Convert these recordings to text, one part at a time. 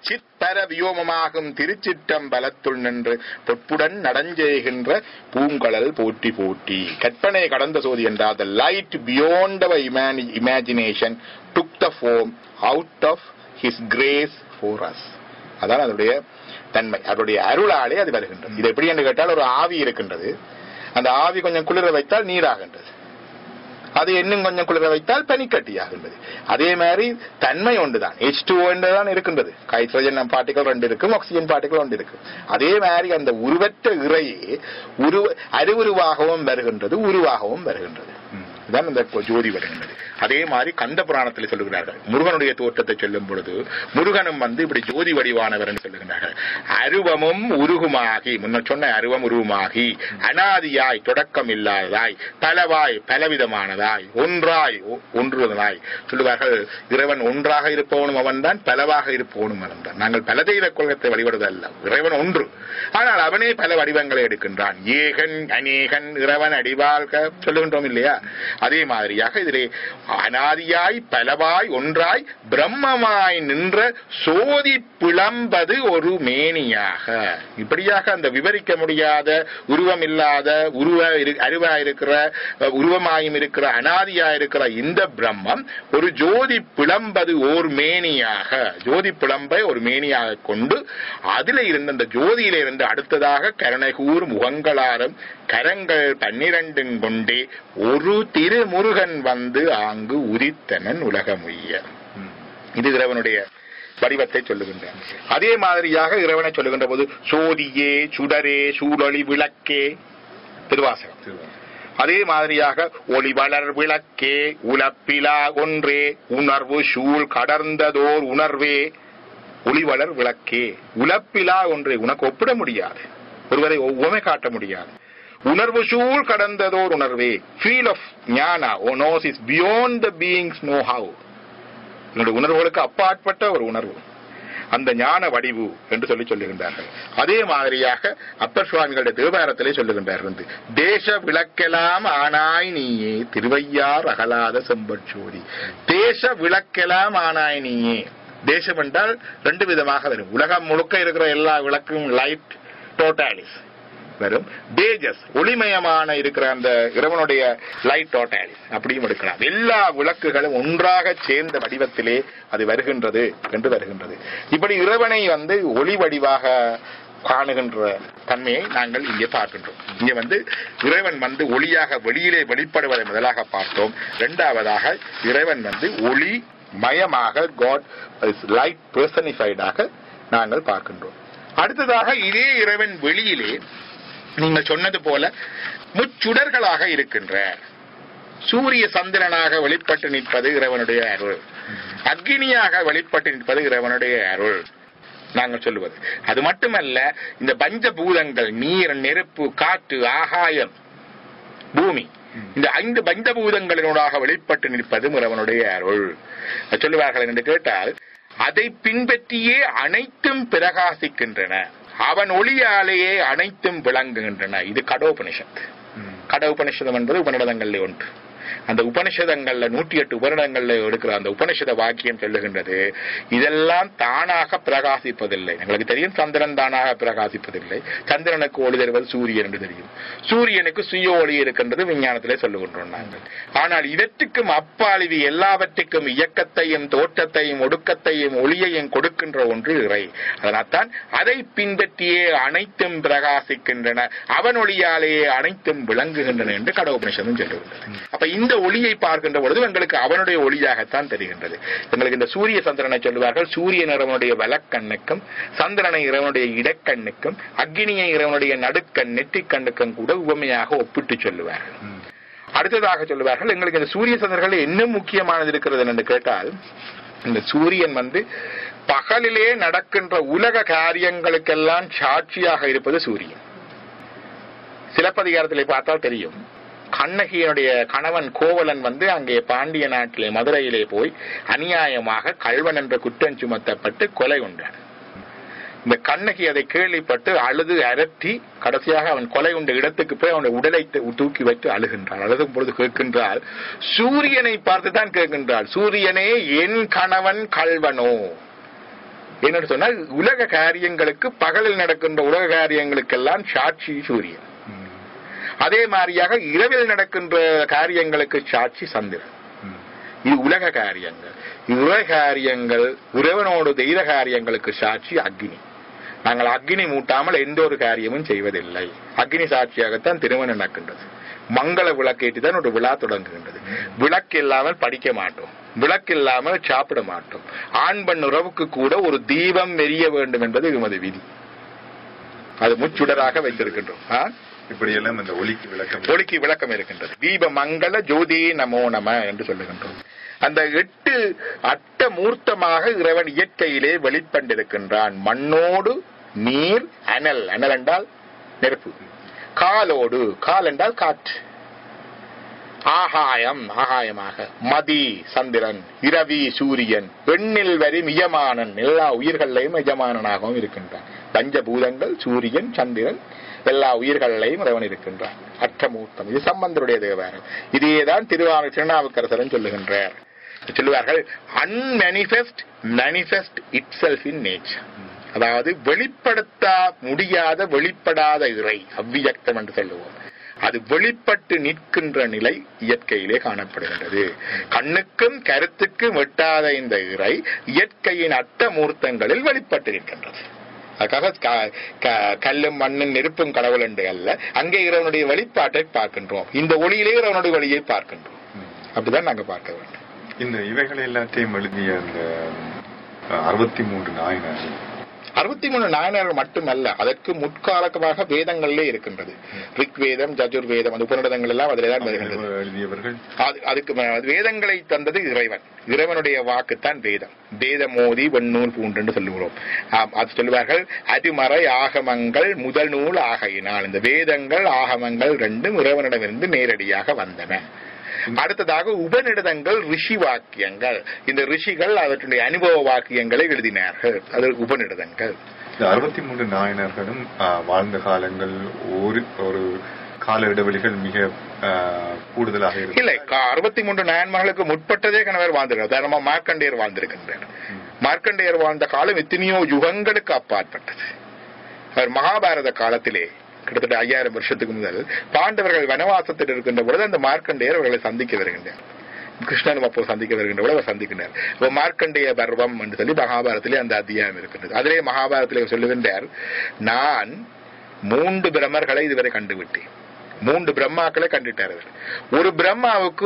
சிற்பர வியோமமாகும் திருச்சிற்றம் பலத்துள் நின்று பொற்புடன் நடஞ்செய்கின்ற பூங்கழல் போற்றி போற்றி கற்பனை கடந்த சோதி என்றால் the light beyond our imani- imagination took the form out of his grace for us அதான் அதனுடைய தன்மை அவருடைய அருளாலே அது வருகின்றது இது எப்படி என்று கேட்டால் ஒரு ஆவி இருக்கின்றது அந்த ஆவி கொஞ்சம் குளிர வைத்தால் நீராகின்றது அது இன்னும் கொஞ்சம் குளிர வைத்தால் பனிக்கட்டியாகின்றது அதே மாதிரி தன்மை ஒன்றுதான் எச் டூ தான் இருக்கின்றது ஹைட்ரஜன் பார்ட்டிகல் ரெண்டு இருக்கும் ஆக்சிஜன் பார்ட்டிகல் ஒன்று இருக்கு அதே மாதிரி அந்த உருவற்ற இறையே உருவ அருவுருவாகவும் வருகின்றது உருவாகவும் வருகின்றது இதுதான் இந்த ஜோதி வருகின்றது அதே மாதிரி கந்த புராணத்தில் சொல்லுகிறார்கள் முருகனுடைய தோற்றத்தை சொல்லும் பொழுது முருகனும் வந்து இப்படி ஜோதி வடிவானவர் என்று சொல்லுகிறார்கள் அருவமும் உருகுமாகி முன்ன சொன்ன அருவம் உருவமாகி அனாதியாய் தொடக்கம் இல்லாததாய் பலவாய் பலவிதமானதாய் ஒன்றாய் ஒ- ஒன்றுவதாய் சொல்லுவார்கள் இறைவன் ஒன்றாக இருப்பவனும் அவன்தான் பலவாக இருப்பவனும் அவன்தான் நாங்கள் பல தெய்வ கொள்கத்தை வழிபடுவதல்ல இறைவன் ஒன்று ஆனால் அவனே பல வடிவங்களை எடுக்கின்றான் ஏகன் அநேகன் இறைவன் அடிவாழ்க சொல்லுகின்றோம் இல்லையா அதே மாதிரியாக இதிலே அனாதியாய் பலவாய் ஒன்றாய் பிரம்மமாய் நின்ற சோதி பிளம்பது ஒரு மேனியாக இப்படியாக அந்த விவரிக்க முடியாத உருவம் இல்லாத உருவ இரு- அருவா இருக்கிற அஹ், உருவமாயும் இருக்கிற அனாதியா இருக்கிற இந்த பிரம்மம் ஒரு ஜோதி பிளம்பது ஓர் மேனியாக ஜோதி பிளம்பை ஒரு மேனியாக கொண்டு அதில இருந்த அந்த ஜோதியில இருந்து அடுத்ததாக கருணைகூர் முகங்களாரும் கரங்கள் பன்னிரண்டும் கொண்டே ஒரு திருமுருகன் வந்து ஆங்கு உதித்தனன் உலகமுய்ய இது இறைவனுடைய வடிவத்தை சொல்லுகின்றான் அதே மாதிரியாக இறைவனை சொல்லுகின்ற போது சோதியே சுடரே சூழொளி விளக்கே திருவாசகம் அதே மாதிரியாக ஒளி வளர் விளக்கே உலப்பிலா ஒன்றே உணர்வு சூழ் கடர்ந்ததோர் உணர்வே ஒளி வளர் விளக்கே உலப்பிலா ஒன்றே உனக்கு ஒப்பிட முடியாது ஒருவரை ஒவ்வுமை காட்ட முடியாது உணர்வு சூழ் கடந்ததோர் உணர்வே ஃபீல் ஆஃப் ஞானா oh knows is beyond the beings know how என்னுடைய உணர்வுகளுக்கு அப்பாற்பட்ட ஒரு உணர்வு அந்த ஞான வடிவு என்று சொல்லி சொல்லுகின்றார்கள் அதே மாதிரியாக அப்பர் சுவாமிகளுடைய தேவாரத்திலே சொல்லுகின்றார்கள் வந்து தேச விளக்கெல்லாம் ஆனாய் நீயே திருவையார் அகலாத செம்பட்சோதி தேச விளக்கெல்லாம் ஆனாய் நீயே தேசம் என்றால் ரெண்டு விதமாக வரும் உலகம் முழுக்க இருக்கிற எல்லா விளக்கும் லைட் டோட்டாலிஸ் வரும் தேஜஸ் ஒளிமயமான இருக்கிற அந்த இறைவனுடைய லைட் டோட்டாலிஸ் அப்படியும் எடுக்கலாம் எல்லா விளக்குகளும் ஒன்றாக சேர்ந்த வடிவத்திலே அது வருகின்றது என்று வருகின்றது இப்படி இறைவனை வந்து ஒளி வடிவாக காணுகின்ற தன்மையை நாங்கள் இங்கே பார்க்கின்றோம் இங்கே வந்து இறைவன் வந்து ஒளியாக வெளியிலே வெளிப்படுவதை முதலாக பார்த்தோம் இரண்டாவதாக இறைவன் வந்து ஒளி மயமாக காட் லைட் பர்சனிஃபைடாக நாங்கள் பார்க்கின்றோம் அடுத்ததாக இதே இறைவன் வெளியிலே நீங்கள் சொன்னது போல முச்சுடர்களாக இருக்கின்ற சூரிய சந்திரனாக வெளிப்பட்டு நிற்பது இறைவனுடைய அருள் அக்னியாக வெளிப்பட்டு நிற்பது இறைவனுடைய அருள் நாங்கள் சொல்லுவது அது மட்டுமல்ல இந்த பஞ்சபூதங்கள் நீர் நெருப்பு காற்று ஆகாயம் பூமி இந்த ஐந்து பஞ்சபூதங்களினூடாக வெளிப்பட்டு நிற்பது இறைவனுடைய அருள் சொல்லுவார்கள் என்று கேட்டால் அதை பின்பற்றியே அனைத்தும் பிரகாசிக்கின்றன அவன் ஒளியாலேயே அனைத்தும் விளங்குகின்றன இது கடோபனிஷத் கட உபனிஷதம் என்பது உபநிடதங்களில் ஒன்று அந்த உபனிஷதங்கள்ல நூற்றி எட்டு உபநிடங்கள்ல எடுக்கிற அந்த உபனிஷத வாக்கியம் சொல்லுகின்றது இதெல்லாம் தானாக பிரகாசிப்பதில்லை எங்களுக்கு தெரியும் சந்திரன் தானாக பிரகாசிப்பதில்லை சந்திரனுக்கு ஒளி தருவது சூரியன் என்று தெரியும் சூரியனுக்கு சுய ஒளி இருக்கின்றது விஞ்ஞானத்திலே சொல்லுகின்றோம் நாங்கள் ஆனால் இவற்றுக்கும் அப்பால் இது எல்லாவற்றுக்கும் இயக்கத்தையும் தோற்றத்தையும் ஒடுக்கத்தையும் ஒளியையும் கொடுக்கின்ற ஒன்று இறை அதனால்தான் அதை பின்பற்றியே அனைத்தும் பிரகாசிக்கின்றன அவன் ஒளியாலேயே அனைத்தும் விளங்குகின்றன என்று கடவுபனிஷதம் சொல்லுகின்றது அப்ப இந்த ஒளியை பார்க்கின்ற பொழுது எங்களுக்கு அவனுடைய ஒளியாகத்தான் தெரிகின்றது எங்களுக்கு இந்த சூரிய சந்திரனை சொல்லுவார்கள் சூரியன் இறைவனுடைய வலக்கண்ணுக்கும் சந்திரனை இறைவனுடைய இடக்கண்ணுக்கும் அக்னியை இறைவனுடைய நடுக்கண் நெற்றிக்கண்ணுக்கும் கூட உவமையாக ஒப்பிட்டு சொல்லுவார்கள் அடுத்ததாக சொல்லுவார்கள் எங்களுக்கு இந்த சூரிய சந்திரர்கள் என்ன முக்கியமானது இருக்கிறது என்று கேட்டால் இந்த சூரியன் வந்து பகலிலே நடக்கின்ற உலக காரியங்களுக்கெல்லாம் சாட்சியாக இருப்பது சூரியன் சிலப்பதிகாரத்திலே பார்த்தால் தெரியும் கண்ணகியனுடைய கணவன் கோவலன் வந்து அங்கே பாண்டிய நாட்டிலே மதுரையிலே போய் அநியாயமாக கல்வன் என்ற குற்றம் சுமத்தப்பட்டு கொலை உண்டான் இந்த கண்ணகி அதை கேள்விப்பட்டு அழுது அரற்றி கடைசியாக அவன் கொலை உண்ட இடத்துக்கு போய் அவனுடைய உடலை து- தூக்கி வைத்து அழுகின்றாள் அழுகும் பொழுது கேட்கின்றாள் சூரியனை பார்த்து தான் கேட்கின்றாள் சூரியனே என் கணவன் கல்வனோ என்னன்னு சொன்னால் உலக காரியங்களுக்கு பகலில் நடக்கின்ற உலக காரியங்களுக்கெல்லாம் சாட்சி சூரியன் ம். அதே மாதிரியாக இரவில் நடக்கின்ற காரியங்களுக்கு சாட்சி சந்திரன் ம். இது உலக காரியங்கள் உலக காரியங்கள் இறைவனோடு தெய்வ காரியங்களுக்கு சாட்சி அக்னி நாங்கள் அக்னி மூட்டாமல் எந்த ஒரு காரியமும் செய்வதில்லை அக்னி சாட்சியாகத்தான் திருமணம் நடக்கின்றது மங்கள விளக்கேற்றி தான் ஒரு விழா தொடங்குகின்றது விளக்கு இல்லாமல் படிக்க மாட்டோம் விளக்கு இல்லாமல் சாப்பிட மாட்டோம் ஆண் பெண் உறவுக்கு கூட ஒரு தீபம் எரிய வேண்டும் என்பது எமது விதி அது முச்சுடராக வைத்திருக்கின்றோம் ஆ? இப்படியெல்லாம் இந்த ஒலிக்கு விளக்கம் ஒளிக்கு விளக்கம் இருக்கின்றது தீப மங்கள ஜோதி நமோ நம என்று சொல்லுகின்றோம் அந்த எட்டு அட்ட மூர்த்தமாக இறைவன் இயற்கையிலே வெளிப்பண்டிருக்கின்றான் மண்ணோடு நீர் அனல் அனல் என்றால் நெருப்பு காலோடு கால் என்றால் காற்று ஆகாயம் ஆகாயமாக மதி சந்திரன் இரவி சூரியன் பெண்ணில் வரி மியமானன் எல்லா உயிர்களையும் எஜமானனாகவும் இருக்கின்றான் பஞ்சபூதங்கள் சூரியன் சந்திரன் எல்லா உயிர்களையும் இறைவன் இருக்கின்றான் அற்றமூர்த்தம் இது சம்பந்தருடைய தேவாரம் இதையேதான் திருவாரூர் திருநாவுக்கரசரன் சொல்லுகின்றார் சொல்லுவார்கள் unmanifest manifest itself in nature அதாவது வெளிப்படுத்த முடியாத வெளிப்படாத இறை அவ்வியக்தம் என்று சொல்லுவோம் அது வெளிப்பட்டு நிற்கின்ற நிலை இயற்கையிலே காணப்படுகின்றது கண்ணுக்கும் கருத்துக்கும் வெட்டாத இந்த இறை இயற்கையின் அட்டமூர்த்தங்களில் வெளிப்பட்டு நிற்கின்றது அதுக்காக க- க- கல்லும் மண்ணும் நெருப்பும் கடவுள் என்று அல்ல அங்கே இறைவனுடைய வெளிப்பாட்டை பார்க்கின்றோம் இந்த ஒளியிலே இறைவனுடைய வழியை பார்க்கின்றோம் ம். அப்படிதான் நாங்க பார்க்க வேண்டும் இந்த இவைகள் எல்லாத்தையும் எழுதிய அந்த அறுபத்தி மூன்று நாயனர் அறுபத்தி மூணு நாயனர்கள் மட்டுமல்ல அதற்கு முற்காலமாக வேதங்களிலே இருக்கின்றது ரிக் வேதம் ஜஜுர் வேதம் அந்த உபநிடதங்கள் எல்லாம் அதிலே தான் வருகின்றது எழுதியவர்கள் அது- அதுக்கு மே- வேதங்களை தந்தது இறைவன் இறைவனுடைய வாக்குத்தான் வேதம் வேத மோதி வெண்ணூல் பூண்டு சொல்லுகிறோம் ஆம், அது சொல்லுவார்கள் அடிமறை ஆகமங்கள் முதல் நூல் ஆகையினால் இந்த வேதங்கள் ஆகமங்கள் ரெண்டும் இறைவனிடமிருந்து நேரடியாக வந்தன அடுத்ததாக உபநிடதங்கள் ரிஷி வாக்கியங்கள் இந்த ரிஷிகள் அவற்றுடைய அனுபவ வாக்கியங்களை எழுதினார்கள் அது உபநிடதங்கள் இந்த அறுபத்தி மூன்று நாயனர்களும் ஆ, வாழ்ந்த காலங்கள் ஒரு ஒரு கால இடைவெளிகள் மிக ஆ, கூடுதலாக இருக்கு இல்லை அறுபத்தி மூன்று நாயன்மார்களுக்கு முற்பட்டதே கணவர் வாழ்ந்திருக்கிறார் உதாரணமா மார்க்கண்டேயர் வாழ்ந்திருக்கின்றார் மார்க்கண்டேயர் வாழ்ந்த காலம் எத்தனையோ யுகங்களுக்கு அப்பாற்பட்டது அவர் மகாபாரத காலத்திலே கிட்டத்தட்ட ஐயாயிரம் வருஷத்துக்கு முதல் பாண்டவர்கள் வனவாசத்தில் இருக்கின்ற பொழுது அந்த மார்க்கண்டேயர் அவர்களை சந்திக்க வருகின்றார் கிருஷ்ணனும் அப்போ சந்திக்க வருகின்ற பொழுது அவர் சந்திக்கின்றார் அப்போ மார்க்கண்டேய பர்வம் என்று சொல்லி மகாபாரத்திலே அந்த அத்தியாயம் இருக்கின்றது அதிலே மகாபாரத்திலே அவர் சொல்லுகின்றார் நான் மூன்று பிரமர்களை இதுவரை கண்டுவிட்டேன் மூன்று பிரம்மாக்களை கண்டுட்டார் அவர் ஒரு பிரம்மாவுக்கு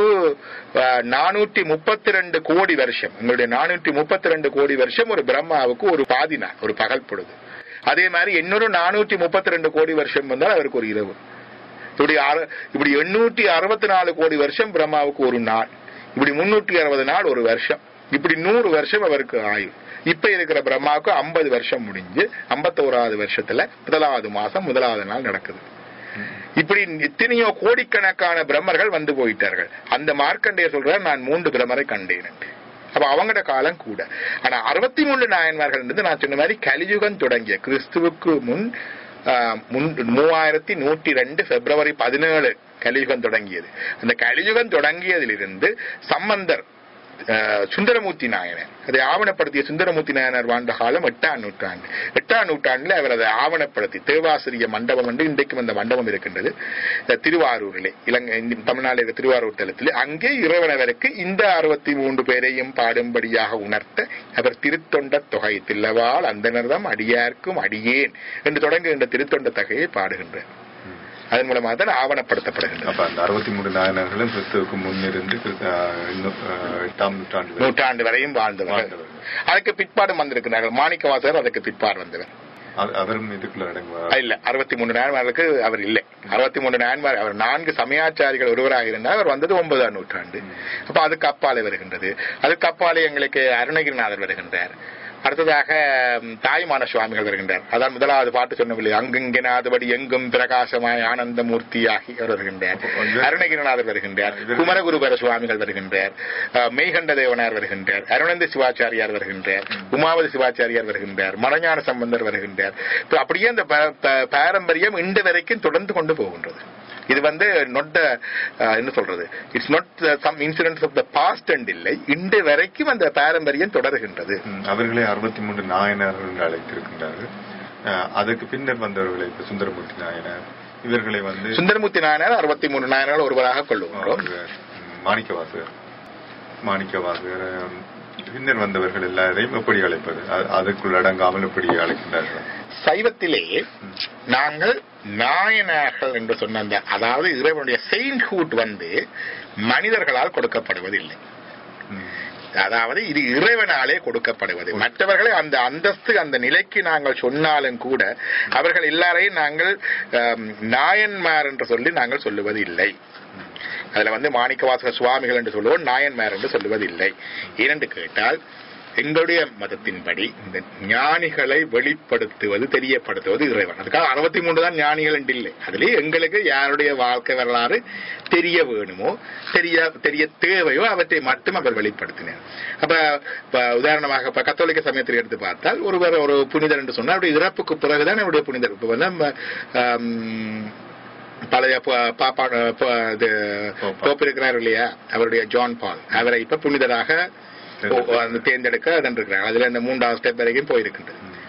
நானூற்றி முப்பத்தி ரெண்டு கோடி வருஷம் உங்களுடைய நானூற்றி முப்பத்தி ரெண்டு கோடி வருஷம் ஒரு பிரம்மாவுக்கு ஒரு பாதி நாள் ஒரு பகல் பொழுது அதே மாதிரி இன்னொரு நானூற்றி முப்பத்தி ரெண்டு கோடி வருஷம் வந்தால் அவருக்கு ஒரு இரவு இப்படி அறு- இப்படி எண்ணூற்றி அறுபத்தி நாலு கோடி வருஷம் பிரம்மாவுக்கு ஒரு நாள் இப்படி முன்னூற்றி அறுபது நாள் ஒரு வருஷம் இப்படி நூறு வருஷம் அவருக்கு ஆயுள் இப்ப இருக்கிற பிரம்மாவுக்கு ஐம்பது வருஷம் முடிஞ்சு ஐம்பத்தோராவது வருஷத்துல முதலாவது மாசம் முதலாவது நாள் நடக்குது இப்படி எத்தனையோ கோடிக்கணக்கான பிரம்மர்கள் வந்து போயிட்டார்கள் அந்த மார்க்கண்டேயர் சொல்றார் நான் மூன்று பிரம்மரை கண்டேன் என்று. அப்ப அவங்களோட காலம் கூட ஆனா அறுபத்தி மூணு நாயன்மார்கள் நான் சொன்ன மாதிரி கலியுகம் தொடங்கிய கிறிஸ்துவுக்கு முன் ஆஹ், முன் மூவாயிரத்தி நூற்றி ரெண்டு பிப்ரவரி பதினேழு கலியுகம் தொடங்கியது அந்த கலியுகம் தொடங்கியதிலிருந்து சம்பந்தர் ஆஹ், சுந்தரமூர்த்தி நாயனர் அதை ஆவணப்படுத்திய சுந்தரமூர்த்தி நாயனர் வாழ்ந்த காலம் எட்டாம் நூற்றாண்டு எட்டாம் நூற்றாண்டுல அவர் அதை ஆவணப்படுத்தி தேவாசிரிய மண்டபம் என்று இன்றைக்கும் அந்த மண்டபம் இருக்கின்றது இந்த திருவாரூரிலே இலங்கை இந்த தமிழ்நாடு இருக்கிற திருவாரூர் தலத்திலே அங்கே இறைவனவருக்கு இந்த அறுபத்தி மூன்று பேரையும் பாடும்படியாக உணர்த்த அவர் திருத்தொண்ட தொகை தில்லவால் அந்தனர்தம் அடியார்க்கும் அடியேன் என்று தொடங்குகின்ற திருத்தொண்ட தொகையை பாடுகின்றார் அதன் மூலமாக தான் ஆவணப்படுத்தப்படுகின்றது அப்ப அந்த அறுபத்தி மூன்று நாயனர்களும் கிறிஸ்துவுக்கு முன்னிருந்து கிறிஸ்து- ஆ, இன்னும், ஆ, எட்டாம் நூற்றாண்டு வரை நூற்றாண்டு வரையும் வாழ்ந்தவர்கள் வாழ்ந்தவர்கள். அதுக்கு பிற்பாடு வந்திருக்கிறார்கள் மாணிக்கவாசகர் அதுக்கு பிற்பாடு வந்தவர் அ- அவரும் இதுக்குள்ள அடங்குவார் இல்ல அறுபத்தி மூன்று நாயன்மார்களுக்கு அவர் இல்லை அறுபத்தி மூன்று நாயன்மார் அவர் நான்கு சமயாச்சாரிகள் ஒருவராக இருந்தார் அவர் வந்தது ஒன்பதாம் நூற்றாண்டு அப்ப அதுக்கு அப்பாலே வருகின்றது அதுக்கு அப்பாலே எங்களுக்கு அருணகிரிநாதர் வருகின்றார் அடுத்ததாக ம், தாய்மான சுவாமிகள் வருகின்றார் அதான் முதலாவது பாட்டு சொன்னவில்லை அங்குங்கெனாதபடி எங்கும் பிரகாசமாய் ஆனந்தமூர்த்தியாகி அவர் வருகின்றார் அருணகிரிநாதர் வருகின்றார் குமரகுருபர சுவாமிகள் வருகின்றார் அஹ், மெய்கண்ட தேவனார் வருகின்றார் அருணந்த சிவாச்சாரியார் வருகின்றார் உமாவதி சிவாச்சாரியார் வருகின்றார் மரஞான சம்பந்தர் வருகின்றார் இப்ப அப்படியே அந்த ப- ப- பாரம்பரியம் இன்று வரைக்கும் தொடர்ந்து கொண்டு போகின்றது இது வந்து நொட் என்ன சொல்றது it's not some incidents of the past and இல்லை இன்று வரைக்கும் அந்த பாரம்பரியம் தொடர்கின்றது ம், அவர்களே அறுபத்தி மூன்று நாயனார்கள் என்று அழைத்திருக்கின்றார்கள் அஹ், அதற்கு பின்னர் வந்தவர்களை இப்ப சுந்தரமூர்த்தி நாயனார் இவர்களை வந்து சுந்தரமூர்த்தி நாயனார் அறுபத்தி மூணு நாயனார் ஒருவராக கொள்ளுகின்றோம் அவர், ம், மாணிக்கவாசகர் மாணிக்கவாசகர் அஹ், பின்னர் வந்தவர்கள் எல்லாரையும் எப்படி அழைப்பது அ- அதற்குள் அடங்காமல் எப்படி அழைக்கின்றார்கள் சைவத்திலே நாங்கள் நாயனார்கள் என்று சொன்ன அந்த அதாவது இறைவனுடைய செயின்ஹுட் வந்து மனிதர்களால் கொடுக்கப்படுவதில்லை ம், அதாவது இது இறைவனாலே கொடுக்கப்படுவது மற்றவர்களை அந்த அந்தஸ்து அந்த நிலைக்கு நாங்கள் சொன்னாலும் கூட அவர்கள் எல்லாரையும் நாங்கள் ஆம், நாயன்மார் என்று சொல்லி நாங்கள் சொல்லுவது இல்லை அதுல வந்து மாணிக்கவாசக சுவாமிகள் என்று சொல்லுவோம் நாயன்மார் என்று சொல்லுவதில்லை ஏனென்று கேட்டால் எங்களுடைய மதத்தின்படி இந்த ஞானிகளை வெளிப்படுத்துவது தெரியப்படுத்துவது இறைவன் அதுக்காக அறுபத்தி மூன்று தான் ஞானிகள் என்று இல்லை அதுலயே எங்களுக்கு யாருடைய வாழ்க்கை வரலாறு தெரிய வேணுமோ தெரிய தெரிய தேவையோ அவற்றை மட்டும் அவர் வெளிப்படுத்தினார் அப்ப இப்ப உதாரணமாக இப்ப கத்தோலிக்க சமயத்தில் எடுத்து பார்த்தால் ஒருவர் ஒரு புனிதர் என்று சொன்னால் அவருடைய இறப்புக்கு பிறகுதான் அவருடைய புனிதர் இப்ப வந்து நம்ம, ஆம், பழைய ப- பாப்பா ப- இது போப்பா. போப் இருக்கிறார் இல்லையா அவருடைய ஜான் பால் அவரை இப்ப புனிதராக ஓ- அந்த தேர்ந்தெடுக்க இருக்கிறாங்க அதுல இந்த மூன்றாவது ஸ்டெப் வரைக்கும் போயிருக்கின்றது ம்,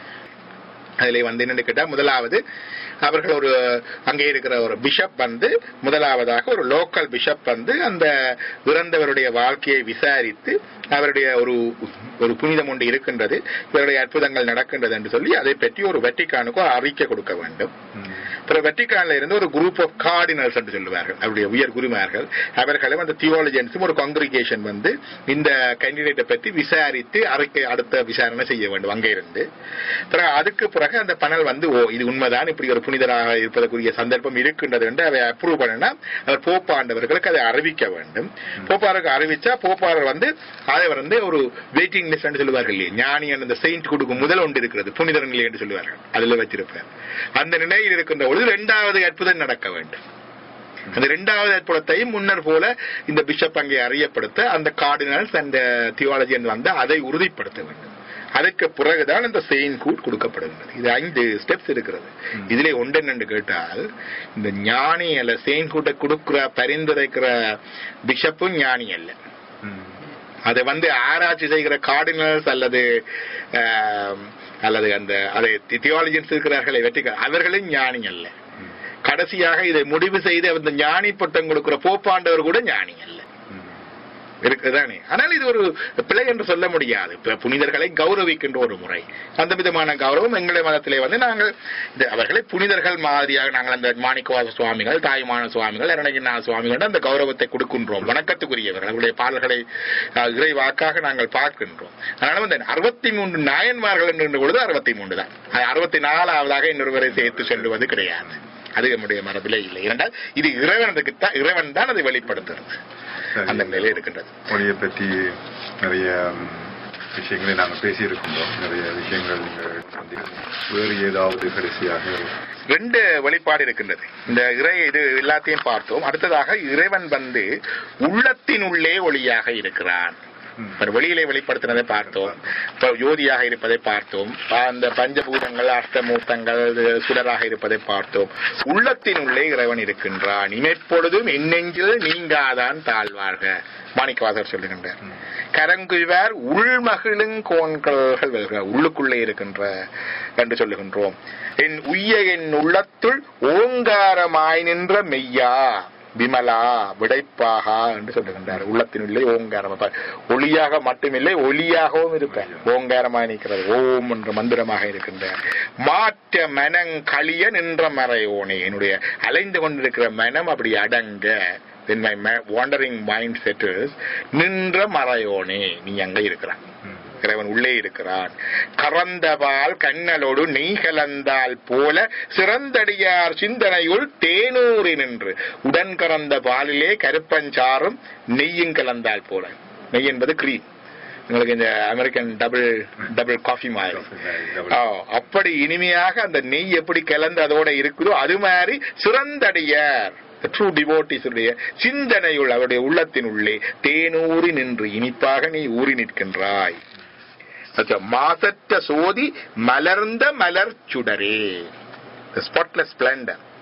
அதுல வந்து என்னன்னு கேட்டா முதலாவது அவர்கள் ஒரு அங்கே இருக்கிற ஒரு பிஷப் வந்து முதலாவதாக ஒரு லோக்கல் பிஷப் வந்து அந்த இறந்தவருடைய வாழ்க்கையை விசாரித்து அவருடைய ஒரு ஒரு புனிதம் ஒன்று இருக்கின்றது இவருடைய அற்புதங்கள் நடக்கின்றது என்று சொல்லி அதை பற்றி ஒரு வெட்டிக்கானுக்கு ஒரு அறிக்கை கொடுக்க வேண்டும் ம், அப்புறம் வெட்டிக்கான்ல இருந்து ஒரு குரூப் ஆஃப் கார்டினல்ஸ் என்று சொல்லுவார்கள் அவருடைய உயர் குருமார்கள் அவர்களும் அந்த தியோலஜன்ஸும் ஒரு காங்கிரிகேஷன் வந்து இந்த கேண்டிடேட்டை பற்றி விசாரித்து அறிக்கை அடுத்த விசாரணை செய்ய வேண்டும் அங்கே இருந்து பிறகு அதுக்கு பிறகு அந்த பனல் வந்து ஓ இது உண்மைதான் இப்படி ஒரு புனிதராக இருப்பதற்குரிய சந்தர்ப்பம் இருக்கின்றது என்று அதை அப்ரூவ் பண்ணினா அவர் போப்பாண்டவர்களுக்கு அதை அறிவிக்க வேண்டும் போப்பாருக்கு அறிவிச்சா போப்பாளர் வந்து அதை வந்து ஒரு வெயிட்டிங் லிஸ்ட் என்று சொல்லுவார்கள் இல்லையா ஞானி அந்த செயின்ட் கொடுக்கும் முதல் ஒன்று இருக்கிறது புனிதர் நிலை என்று சொல்லுவார்கள் அதுல வச்சிருப்பார் அந்த நிலையில் இருக்கின்ற பொழுது இரண்டாவது அற்புதம் நடக்க வேண்டும் அந்த இரண்டாவது அற்புதத்தையும் முன்னர் போல இந்த பிஷப் அங்கே அறியப்படுத்த அந்த கார்டினல்ஸ் அந்த தியாலஜியன் வந்து அதை உறுதிப்படுத்த வேண்டும் அதுக்கு பிறகுதான் அந்த செயின் கூட் கொடுக்கப்படுகிறது இது ஐந்து ஸ்டெப்ஸ் இருக்கிறது இதுல ஒன்று என்னன்னு கேட்டால் இந்த ஞானி அல்ல செயின் கூட்டை கொடுக்கிற பரிந்துரைக்கிற பிஷப்பும் ஞானி அல்ல ம், அதை வந்து ஆராய்ச்சி செய்கிற கார்டினல்ஸ் அல்லது ஆம், அல்லது அந்த அதை தியாலஜின்ஸ் இருக்கிறார்களே வெற்றி அவர்களும் ஞானி அல்ல ம், கடைசியாக இதை முடிவு செய்து அந்த ஞானி பட்டம் கொடுக்கிற போப்பாண்டவர் கூட ஞானி அல்ல ம், இருக்குதானே ஆனால் இது ஒரு பிழை என்று சொல்ல முடியாது இப்ப புனிதர்களை கௌரவிக்கின்ற ஒரு முறை அந்த விதமான கௌரவம் எங்களுடைய மதத்திலே வந்து நாங்கள் இது அவர்களை புனிதர்கள் மாதிரியாக நாங்கள் அந்த மாணிக்கவாச சுவாமிகள் தாய்மான சுவாமிகள் அருணகிரிநாத சுவாமிகள் அந்த கௌரவத்தை கொடுக்கின்றோம் வணக்கத்துக்குரியவர்கள் அவருடைய பாடல்களை அஹ், இறை வாக்காக நாங்கள் பார்க்கின்றோம் அதனால வந்து அறுபத்தி மூன்று நாயன்மார்கள் என்கின்ற பொழுது அறுபத்தி மூன்று தான் அது அறுபத்தி நாலாவதாக இன்னொருவரை சேர்த்து சொல்லுவது கிடையாது அது நம்முடைய மரபிலே இல்லை ஏனென்றால் இது இறைவனுக்கு தான் இறைவன் தான் அதை வெளிப்படுத்துறது சரி. அந்த நிலையில இருக்கின்றது மொழியை பற்றி நிறைய ம், விஷயங்களை நாங்கள் பேசியிருக்கின்றோம் நிறைய விஷயங்கள் நீங்கள் சொன்னீர்கள். வேறு ஏதாவது கடைசியாக ரெண்டு வெளிப்பாடு இருக்கின்றது இந்த இறை இது எல்லாத்தையும் பார்த்தோம் அடுத்ததாக இறைவன் வந்து உள்ளத்தினுள்ளே ஒளியாக இருக்கிறான் ம், இப்ப வெளியிலே வெளிப்படுத்தினதை பார்த்தோம் இப்ப ஜோதியாக இருப்பதை பார்த்தோம் அந்த பஞ்சபூதங்கள் அஷ்டமூர்த்தங்கள் இது சுடராக இருப்பதை பார்த்தோம் உள்ளத்தினுள்ளே இறைவன் இருக்கின்றான் இமைப்பொழுதும் என்னெஞ்சில் நீங்காதான் தாழ்வார்க மாணிக்கவாசர் சொல்லுகின்றார் ம், கரங்குவார் உள்மகிழுங் கோண்கள்கள் வெல்க உள்ளுக்குள்ளே இருக்கின்ற என்று சொல்லுகின்றோம் என் உய்ய என் உள்ளத்துள் ஓங்காரமாய் நின்ற மெய்யா விமலா விடைப்பாகா என்று சொல்லுகின்றார் உள்ளத்தினுள்ளே ஓங்காரம் அப்ப ஒளியாக மட்டுமில்லை ஒளியாகவும் இருப்பார் ஓங்காரமாய் நிற்கிறது ஓம் என்ற மந்திரமாக இருக்கின்றார் மாற்ற மனங் களிய நின்ற மறையோனே என்னுடைய அலைந்து கொண்டிருக்கிற மனம் அப்படி அடங்க when my ma- wandering mind settles நின்ற மறையோனே நீ அங்க இருக்கிறான் ம், இறைவன் உள்ளே இருக்கிறான் கறந்தவால் கண்ணலோடு நெய் கலந்தால் போல சிறந்தடியார் சிந்தனையுள் தேனூறி நின்று உடன் கறந்த பாலிலே கருப்பஞ்சாறும் நெய்யும் கலந்தால் போல நெய் என்பது கிரீம் உங்களுக்கு இந்த அமெரிக்கன் டபுள் டபுள் காஃபி மாதிரி ஆ, அப்படி இனிமையாக அந்த நெய் எப்படி கலந்து அதோட இருக்குதோ அது மாதிரி சிறந்தடியார் ட்ரூ டிவோட்டிஸுடைய சிந்தனையுள் அவருடைய உள்ளத்தின் உள்ளே தேனூறி நின்று இனிப்பாக நீ ஊறி நிற்கின்றாய் அச்சா, மாசற்ற சோதி மலர்ந்த மலர் சுடரே ஸ்பாட்லெஸ் ஸ்பிளண்டர்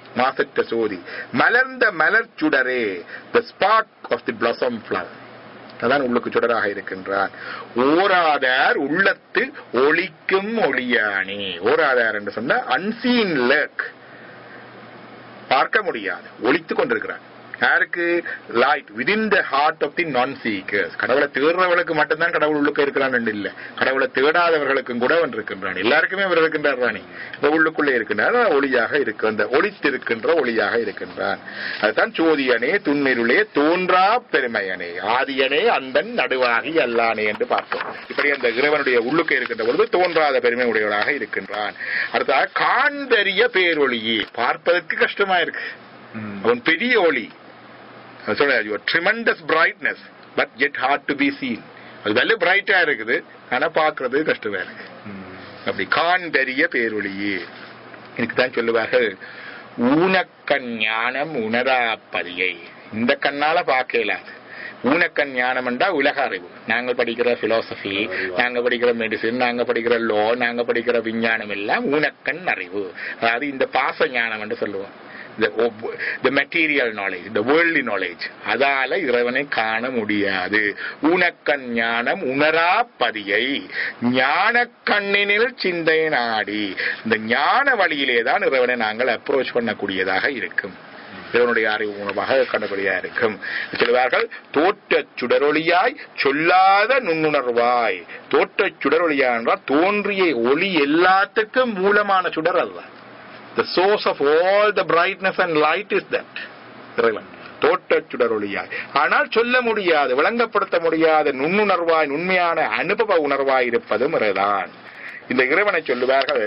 மாசற்ற சோதி மலர்ந்த மலர் சுடரே the spark of the blossom flower அதான் உள்ளுக்கு சுடராக இருக்கின்றான் ஓராதார் உள்ளத்து ஒளிக்கும் ஒளியானே ஓராதார் என்று சொன்ன அன்சீன் லேக் பார்க்க முடியாது ஒளித்துக் கொண்டிருக்கிறான் யாருக்கு light within the heart of the non seekers கடவுளை தேடுறவர்களுக்கு மட்டும்தான் கடவுள் உள்ளுக்கு இருக்கிறான் இல்ல கடவுளை தேடாதவர்களுக்கும் கூட அவன் இருக்கின்றான் எல்லாருக்குமே அவர் இருக்கின்றார் ராணி இந்த உள்ளுக்குள்ளே இருக்கின்றார் ஆனா ஒளியாக இருக்கு அந்த ஒளித்திருக்கின்ற ஒளியாக இருக்கின்றான் அதுதான் சோதியனே துன்னிருளே தோன்றா பெருமையனே ஆதியனே அந்தன் நடுவாகி அல்லானே என்று பார்த்தோம் இப்படி அந்த இறைவனுடைய உள்ளுக்கு இருக்கின்ற பொழுது தோன்றாத பெருமை உடையவனாக இருக்கின்றான் அடுத்ததாக காண்பெரிய பேரொளியே பார்ப்பதற்கு கஷ்டமா இருக்கு ம். அவன் பெரிய ஒளி அது சொல்ல tremendous brightness but yet hard to be seen அது நல்ல பிரைட்டா இருக்குது ஆனா பாக்குறது கஷ்டமா இருக்கு ம். அப்படி கான் பெரிய பேரொளியே எனக்கு தான் சொல்லுவார்கள் ஊனக்கண் ஞானம் உணராப்பதியை இந்த கண்ணால பார்க்கலாது ஊனக்கண் ஞானம் என்றா உலக அறிவு நாங்கள் படிக்கிற பிலோசபி நாங்க படிக்கிற மெடிசின் நாங்க படிக்கிற லோ நாங்க படிக்கிற விஞ்ஞானம் எல்லாம் ஊனக்கண் அறிவு அதாவது இந்த பாச ஞானம் என்று சொல்லுவோம் the material knowledge the worldly knowledge அதால இறைவனை காண முடியாது ஊனக்கண் ஞானம் உணரா பதியை ஞான கண்ணினில் சிந்தை நாடி இந்த ஞான வழியிலே தான் இறைவனை நாங்கள் அப்ரோச் பண்ணக்கூடியதாக இருக்கும் இறைவனுடைய அறிவு உணவாக கண்டபடியா இருக்கும் சொல்லுவார்கள் தோற்றச் சுடரொளியாய் சொல்லாத நுண்ணுணர்வாய் தோற்றச் சுடரொளியா என்றால் தோன்றிய ஒளி எல்லாத்துக்கும் மூலமான சுடர் அதுதான் The source of all the brightness and light is that. இறைவன் தோட்டச் சுடரொளியாய் ஆனால் சொல்ல முடியாது விளங்கப்படுத்த முடியாத நுண்ணுணர்வாய் உண்மையான அனுபவ உணர்வாய் இருப்பதும் இறைதான் இந்த இறைவனை சொல்லுவார்கள்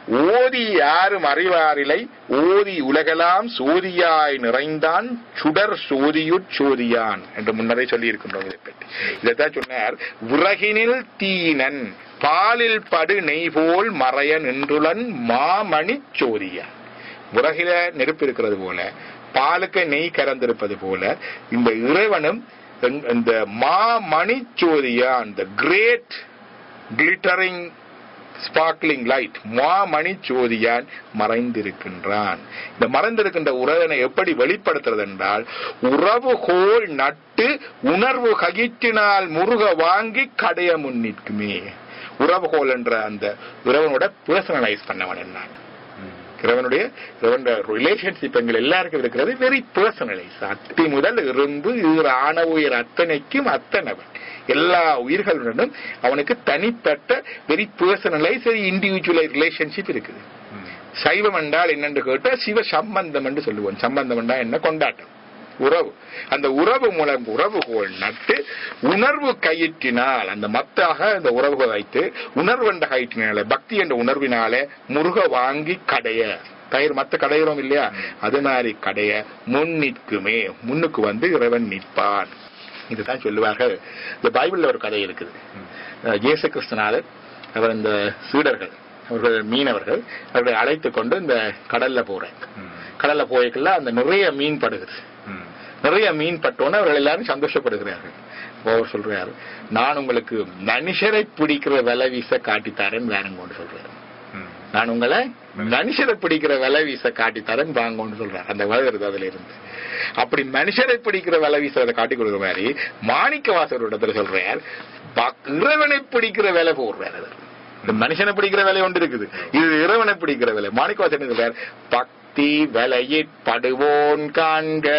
ஓதி யாரும் அறிவாரிலை ஓதி உலகெல்லாம் சோதியாய் நிறைந்தான் சுடர் சோதியுட் சோதியான் என்று முன்னரே சொல்லி இருக்கின்றோம் இதை பற்றி இதைத்தான் சொன்னார் விறகினில் தீனன் பாலில் படு நெய் போல் மறைய நின்றுளன் மாமணி சோதியான் விறகில நெருப்பு இருக்கிறது போல பாலுக்கு நெய் கலந்திருப்பது போல இந்த இறைவனும் இந்த- இந்த மாமணி சோதியான் இந்த கிரேட் கிளிட்டரிங் ஸ்பார்க்லிங் லைட் மாமணி சோதியான் மறைந்திருக்கின்றான் இந்த மறைந்திருக்கின்ற உறவினை எப்படி வெளிப்படுத்துறது என்றால் உறவுகோல் நட்டு உணர்வு ககிற்றினால் முருக வாங்கி கடைய முன்னிற்குமே உறவுகோல் என்ற அந்த உறவனோட பர்சனலைஸ் பண்ணவன் நான் ம். இறைவனுடைய இறைவனுடைய ரிலேஷன்ஷிப் எங்கள் எல்லாருக்கும் இருக்கிறது வெரி பர்சனலைஸ் அத்தி முதல் இரும்பு ஈர ஆண உயிர் அத்தனைக்கும் அத்தனவன் எல்லா உயிர்களுடனும் அவனுக்கு தனிப்பட்ட very personalise very individualise relationship இருக்குது ம். சைவம் என்றால் என்னன்னு கேட்டா சிவ சம்பந்தம் என்று சொல்லுவோம் சம்பந்தம் என்றால் என்ன கொண்டாட்டம் உறவு அந்த உறவு மூலம் உறவுகோல் நட்டு உணர்வு கயிற்றினால் அந்த மத்தாக அந்த உறவுகள் வைத்து உணர்வு என்ற கயிற்றினால பக்தி என்ற உணர்வினால முருக வாங்கி கடைய தயிர் மத்த கடையிறோம் இல்லையா அது மாதிரி கடைய முன் நிற்குமே முன்னுக்கு வந்து இறைவன் நிற்பான் இதுதான் சொல்லுவார்கள் இந்த பைபிள்ல ஒரு கதை இருக்குது அஹ் இயேசு கிறிஸ்துநாதர் அவர் இந்த சீடர்கள் அவர்கள் மீனவர்கள் அவர்களை அழைத்து கொண்டு இந்த கடல்ல போறேன் ம். கடல்ல போய்க்குள்ள அந்த நிறைய மீன் படுகுது ம். நிறைய மீன் பட்டோன்னு அவர்கள் எல்லாரும் சந்தோஷப்படுகிறார்கள் அப்போ அவர் சொல்றாரு நான் உங்களுக்கு மனுஷரை பிடிக்கிற விலை வீச காட்டித்தாரேன் வேணுங்கன்னு சொல்றாரு ம். நான் உங்களை மனுஷரை பிடிக்கிற விலை வீச காட்டித்தாரேன் வாங்கன்னு சொல்றாரு அந்த வருது அதுல இருந்து அப்படி மனுஷரை பிடிக்கிற விலை வீசறதை காட்டி கொடுக்குற மாதிரி மாணிக்க வாசகர் இடத்துல சொல்றார் பக்- இறைவனை பிடிக்கிற விலை போடுறாரு அவர். இந்த மனுஷனை பிடிக்கிற வேலை ஒன்று இருக்குது இது இறைவனை பிடிக்கிற வேலை மாணிக்கவாசன் சொல்றார் பக்தி விலையிற் படுவோன் காண்க